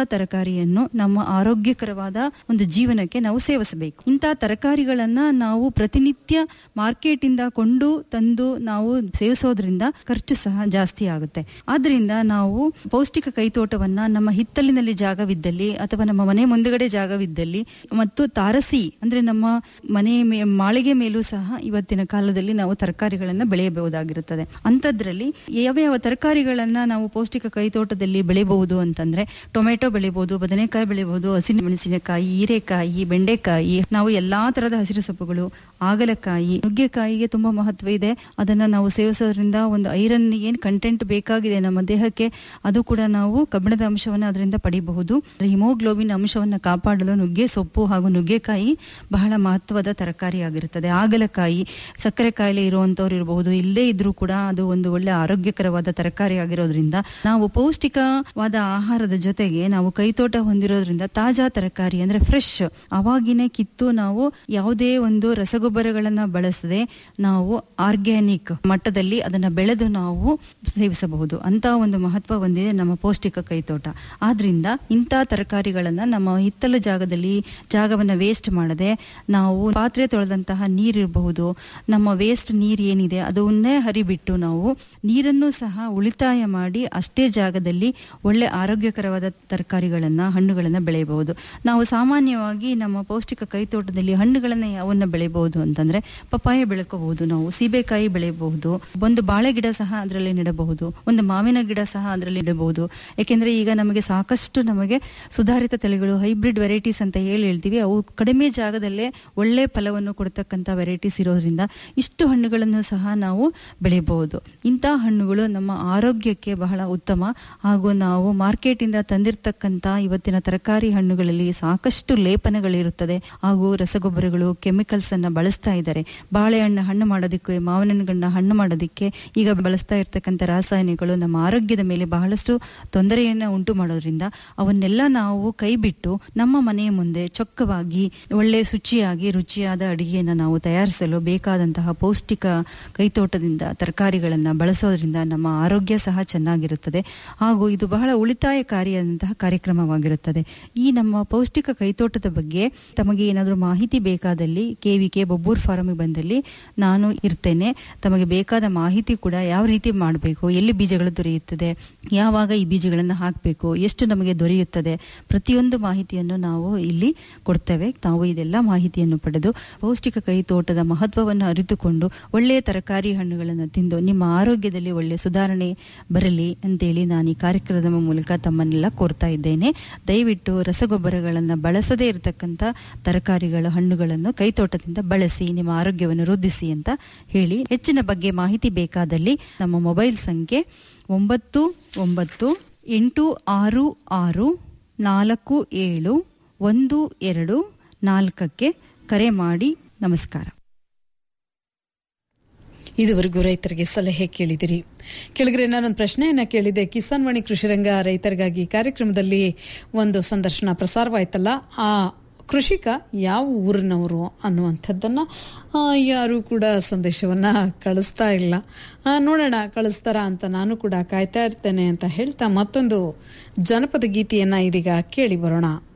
ತರಕಾರಿಯನ್ನು ನಮ್ಮ ಆರೋಗ್ಯಕರವಾದ ಒಂದು ಜೀವನಕ್ಕೆ ನಾವು ಸೇವಿಸಬೇಕು ಇಂತಹ ತರಕಾರಿಗಳನ್ನ ನಾವು ಪ್ರತಿನಿತ್ಯ ಮಾರ್ಕೆಟ್ ಇಂದ ಕೊಂಡು ತಂದು ನಾವು ಸೇವಿಸೋದ್ರಿಂದ ಖರ್ಚು ಸಹ ಜಾಸ್ತಿ ಆಗುತ್ತೆ ಆದ್ರಿಂದ ನಾವು ಪೌಷ್ಟಿಕ ಕೈತೋಟವನ್ನ ನಮ್ಮ ಹಿತ್ತಲಿನಲ್ಲಿ ಜಾಗವಿದ್ದಲ್ಲಿ ಅಥವಾ ನಮ್ಮ ಮನೆ ಮುಂದುಗಡೆ ಜಾಗವಿದ್ದಲ್ಲಿ ಮತ್ತು ತಾರಸಿ ಅಂದ್ರೆ ನಮ್ಮ ಮನೆ ಮೇ- ಮಾಳಿಗೆ ಮೇಲೂ ಸಹ ಇವತ್ತಿನ ಕಾಲದಲ್ಲಿ ನಾವು ತರಕಾರಿಗಳನ್ನ ಬೆಳೆಯಬಹುದಾಗಿರುತ್ತದೆ ಅಂತದ್ರಲ್ಲಿ ಯಾವ್ಯಾವ ತರಕಾರಿಗಳನ್ನ ನಾವು ಪೌಷ್ಟಿಕ ಕೈತೋಟದಲ್ಲಿ ಬೆಳೆಯಬಹುದು ಅಂತಂದ್ರೆ ಟೊಮೆಟೊ ಬೆಳೆಯಬಹುದು ಬದನೆಕಾಯಿ ಬೆಳೆಯಬಹುದು ಹಸಿರು ಮೆಣಸಿನಕಾಯಿ ಹೀರೆಕಾಯಿ ಬೆಂಡೆಕಾಯಿ ನಾವು ಎಲ್ಲಾ ತರದ ಹಸಿರು ಸೊಪ್ಪುಗಳು ಆಗಲಕಾಯಿ ನುಗ್ಗೆಕಾಯಿಗೆ ತುಂಬಾ ಮಹತ್ವ ಇದೆ ಅದನ್ನ ನಾವು ಸೇವಿಸೋದ್ರಿಂದ ಒಂದು ಐರನ್ ಏನ್ ಕಂಟೆಂಟ್ ಬೇಕಾಗಿದೆ ನಮ್ಮ ದೇಹಕ್ಕೆ ಅದು ಕೂಡ ನಾವು ಕಬ್ಬಿಣದ ಅಂಶವನ್ನ ಅದರಿಂದ ಪಡಿಬಹುದು ಹಿಮೋಗ್ಲೋಬಿನ್ ಅಂಶವನ್ನ ಕಾಪಾಡಲು ನುಗ್ಗೆ ಸೊಪ್ಪು ಹಾಗೂ ನುಗ್ಗೆಕಾಯಿ ಬಹಳ ಮಹತ್ವದ ತರಕಾರಿ ಆಗಿರುತ್ತದೆ ಆಗಲಕಾಯಿ ಸಕ್ಕರೆ ಕಾಯಿಲೆ ಇರುವಂತವ್ರು ಇರಬಹುದು ಇಲ್ಲದೇ ಇದ್ರೂ ಕೂಡ ಅದು ಒಂದು ಒಳ್ಳೆ ಆರೋಗ್ಯಕರವಾದ ತರಕಾರಿ ಆಗಿರೋದ್ರಿಂದ ನಾವು ಪೌಷ್ಟಿಕವಾದ ಆಹಾರದ ಜೊತೆಗೆ ನಾವು ಕೈತೋಟ ಹೊಂದಿರೋದ್ರಿಂದ ತಾಜಾ ತರಕಾರಿ ಅಂದ್ರೆ ಫ್ರೆಶ್ ಅವಾಗಿನೇ ಕಿತ್ತು ನಾವು ಯಾವುದೇ ಒಂದು ರಸಗೊಬ್ಬರಗಳನ್ನ ಬಳಸದೆ ನಾವು ಆರ್ಗ್ಯಾನಿಕ್ ಮಟ್ಟದಲ್ಲಿ ಅದನ್ನ ಬೆಳೆದು ನಾವು ಸೇವಿಸಬಹುದು ಅಂತ ಒಂದು ಮಹತ್ವ ಹೊಂದಿದೆ ನಮ್ಮ ಪೌಷ್ಟಿಕ ಕೈತೋಟ ಆದ್ರಿಂದ ಇಂಥ ತರಕಾರಿಗಳನ್ನ ನಮ್ಮ ಹಿತ್ತಲು ಜಾಗದಲ್ಲಿ ಜಾಗವನ್ನ ವೇಸ್ಟ್ ಮಾಡದೆ ನಾವು ಪಾತ್ರೆ ತೊಳೆದಂತಹ ನೀರಿರಬಹುದು ನಮ್ಮ ವೇಸ್ಟ್ ನೀರ್ ಏನಿದೆ ಅದನ್ನೇ ಹರಿಬಿಟ್ಟು ನಾವು ನೀರನ್ನು ಸಹ ಉಳಿತಾಯ ಮಾಡಿ ಅಷ್ಟೇ ಜಾಗದಲ್ಲಿ ಒಳ್ಳೆ ಆರೋಗ್ಯಕರವಾದ ತರಕಾರಿಗಳನ್ನ ಹಣ್ಣುಗಳನ್ನ ಬೆಳೆಯಬಹುದು ನಾವು ಸಾಮಾನ್ಯವಾಗಿ ನಮ್ಮ ಪೌಷ್ಟಿಕ ಕೈತೋಟದಲ್ಲಿ ಹಣ್ಣುಗಳನ್ನ ಯಾವನ್ನ ಬೆಳೆಯಬಹುದು ಅಂತಂದ್ರೆ ಪಪ್ಪಾಯ ಬೆಳ್ಕೋಬಹುದು ನಾವು ಸೀಬೆಕಾಯಿ ಬೆಳೆಯಬಹುದು ಒಂದು ಬಾಳೆ ಗಿಡ ಸಹ ಅದರಲ್ಲಿ ನೆಡಬಹುದು ಒಂದು ಮಾವಿನ ಗಿಡ ಸಹ ಅದರಲ್ಲಿ ನೆಡಬಹುದು ಯಾಕೆಂದ್ರೆ ಈಗ ನಮಗೆ ಸಾಕಷ್ಟು ನಮಗೆ ಸುಧಾರಿತ ತಳಿಗಳು ಹೈಬ್ರಿಡ್ ವೆರೈಟೀಸ್ ಅಂತ ಹೇಳಿ ಹೇಳ್ತೀವಿ ಅವು ಕಡಿಮೆ ಜಾಗದಲ್ಲೇ ಒಳ್ಳೆ ಫಲವನ್ನು ಕೊಡ್ತಕ್ಕಂಥ ವೆರೈಟೀಸ್ ಇರೋದ್ರಿಂದ ಇಷ್ಟು ಹಣ್ಣುಗಳನ್ನು ಸಹ ನಾವು ಬೆಳೆಯಬಹುದು ಇಂತಹ ಹಣ್ಣುಗಳು ನಮ್ಮ ಆರೋಗ್ಯಕ್ಕೆ ಬಹಳ ಉತ್ತಮ ಹಾಗೂ ನಾವು ಮಾರ್ಕೆಟ್ ಇಂದ ತಂದಿರತಕ್ಕಂತ ಇವತ್ತಿನ ತರಕಾರಿ ಹಣ್ಣುಗಳಲ್ಲಿ ಸಾಕಷ್ಟು ಲೇಪನಗಳಿರುತ್ತದೆ ಹಾಗೂ ರಸಗೊಬ್ಬರಗಳು ಕೆಮಿಕಲ್ಸ್ ಅನ್ನ ಬಳಸ್ತಾ ಇದ್ದಾರೆ ಬಾಳೆಹಣ್ಣು ಹಣ್ಣು ಮಾಡೋದಕ್ಕೆ ಮಾವಿನ ಹಣ್ಣನ್ನ ಹಣ್ಣು ಮಾಡೋದಕ್ಕೆ ಈಗ ಬಳಸ್ತಾ ಇರ್ತಕ್ಕಂಥ ರಾಸಾಯನಿಕಗಳು ನಮ್ಮ ಆರೋಗ್ಯದ ಮೇಲೆ ಬಹಳಷ್ಟು ತೊಂದರೆಯನ್ನ ಉಂಟು ಮಾಡೋದ್ರಿಂದ ಅವನ್ನೆಲ್ಲ ನಾವು ಕೈ ಬಿಟ್ಟು ನಮ್ಮ ಮನೆಯ ಮುಂದೆ ಚೊಕ್ಕವಾಗಿ ಒಳ್ಳೆ ಶುಚಿಯಾಗಿ ರುಚಿಯಾದ ಅಡಿಗೆಯನ್ನ ನಾವು ತಯಾರಿಸಲು ಬೇಕಾದಂತಹ ಪೌಷ್ಟಿಕ ಕೈತೋಟದಿಂದ ತರಕಾರಿಗಳನ್ನ ಬಳಸೋದ್ರಿಂದ ನಮ್ಮ ಆರೋಗ್ಯ ಸಹ ಚೆನ್ನಾಗಿರುತ್ತದೆ ಹಾಗೂ ಇದು ಬಹಳ ಉಳಿತಾಯಕಾರಿಯಾದಂತಹ ಕಾರ್ಯಕ್ರಮವಾಗಿರುತ್ತದೆ ಈ ನಮ್ಮ ಪೌಷ್ಟಿಕ ಕೈತೋಟದ ಬಗ್ಗೆ ತಮಗೆ ಏನಾದರೂ ಮಾಹಿತಿ ಬೇಕಾದಲ್ಲಿ ಕೆವಿಕೆ ಬೊಬ್ಬೂರ್ ಫಾರಂ ಬಂದಲ್ಲಿ ನಾನು ಇರ್ತೇನೆ ತಮಗೆ ಬೇಕಾದ ಮಾಹಿತಿ ಕೂಡ ಯಾವ ರೀತಿ ಮಾಡಬೇಕು ಎಲ್ಲಿ ಬೀಜಗಳು ದೊರೆಯುತ್ತದೆ ಯಾವಾಗ ಈ ಬೀಜಗಳನ್ನು ಹಾಕಬೇಕು ಎಷ್ಟು ನಮಗೆ ದೊರೆಯುತ್ತದೆ ಪ್ರತಿಯೊಂದು ಮಾಹಿತಿಯನ್ನು ನಾವು ಇಲ್ಲಿ ಕೊಡ್ತೇವೆ ತಾವು ಇದೆಲ್ಲ ಮಾಹಿತಿಯನ್ನು ಪಡೆದು ಪೌಷ್ಟಿಕ ಕೈ ತೋಟದ ಮಹತ್ವವನ್ನು ಅರಿತುಕೊಂಡು ಒಳ್ಳೆಯ ತರಕಾರಿ ಹಣ್ಣುಗಳನ್ನು ತಿಂದು ನಿಮ್ಮ ಆರೋಗ್ಯದಲ್ಲಿ ಒಳ್ಳೆಯ ಸುಧಾರಣೆ ಬರಲಿ ಅಂತೇಳಿ ನಾನು ಈ ಕಾರ್ಯಕ್ರಮದ ಮೂಲಕ ತಮ್ಮನ್ನೆಲ್ಲ ಕೋರ್ತಾ ಇದ್ದೇನೆ ದಯವಿಟ್ಟು ರಸಗೊಬ್ಬರಗಳನ್ನು ಬಳಸದೇ ಇರತಕ್ಕಂಥ ತರಕಾರಿಗಳ ಹಣ್ಣುಗಳನ್ನು ಕೈತೋಟದಿಂದ ಬಳಸಿ ನಿಮ್ಮ ಆರೋಗ್ಯವನ್ನು ವೃದ್ಧಿಸಿ ಅಂತ ಹೇಳಿ ಹೆಚ್ಚಿನ ಬಗ್ಗೆ ಮಾಹಿತಿ ಬೇಕಾದಲ್ಲಿ ನಮ್ಮ ಮೊಬೈಲ್ ಸಂಖ್ಯೆ ಒಂಬತ್ತು ಒಂಬತ್ತು ಎಂಟು ಆರು ಆರು ನಾಲ್ಕು ಏಳು ಒಂದು ಎರಡು ನಾಲ್ಕಕ್ಕೆ ಕರೆ ಮಾಡಿ ನಮಸ್ಕಾರ ಇದುವರೆಗೂ ರೈತರಿಗೆ ಸಲಹೆ ಕೇಳಿದಿರಿ ಕೆಳಗರೆ ನಾನೊಂದು ಪ್ರಶ್ನೆಯನ್ನ ಕೇಳಿದೆ ಕಿಸಾನ್ ವಾಣಿ ಕೃಷಿ ರಂಗ ರೈತರಿಗಾಗಿ ಕಾರ್ಯಕ್ರಮದಲ್ಲಿ ಒಂದು ಸಂದರ್ಶನ ಪ್ರಸಾರವಾಯ್ತಲ್ಲ ಆ ಕೃಷಿಕ ಯಾವ ಊರಿನವರು ಅನ್ನುವಂಥದ್ದನ್ನ ಆ, ಯಾರು ಕೂಡ ಸಂದೇಶವನ್ನ ಕಳಿಸ್ತಾ ಇಲ್ಲ ಆ, ನೋಡೋಣ ಕಳಿಸ್ತಾರ ಅಂತ ನಾನು ಕೂಡ ಕಾಯ್ತಾ ಇರ್ತೇನೆ ಅಂತ ಹೇಳ್ತಾ ಮತ್ತೊಂದು ಜನಪದ ಗೀತೆಯನ್ನ ಇದೀಗ ಕೇಳಿ ಬರೋಣ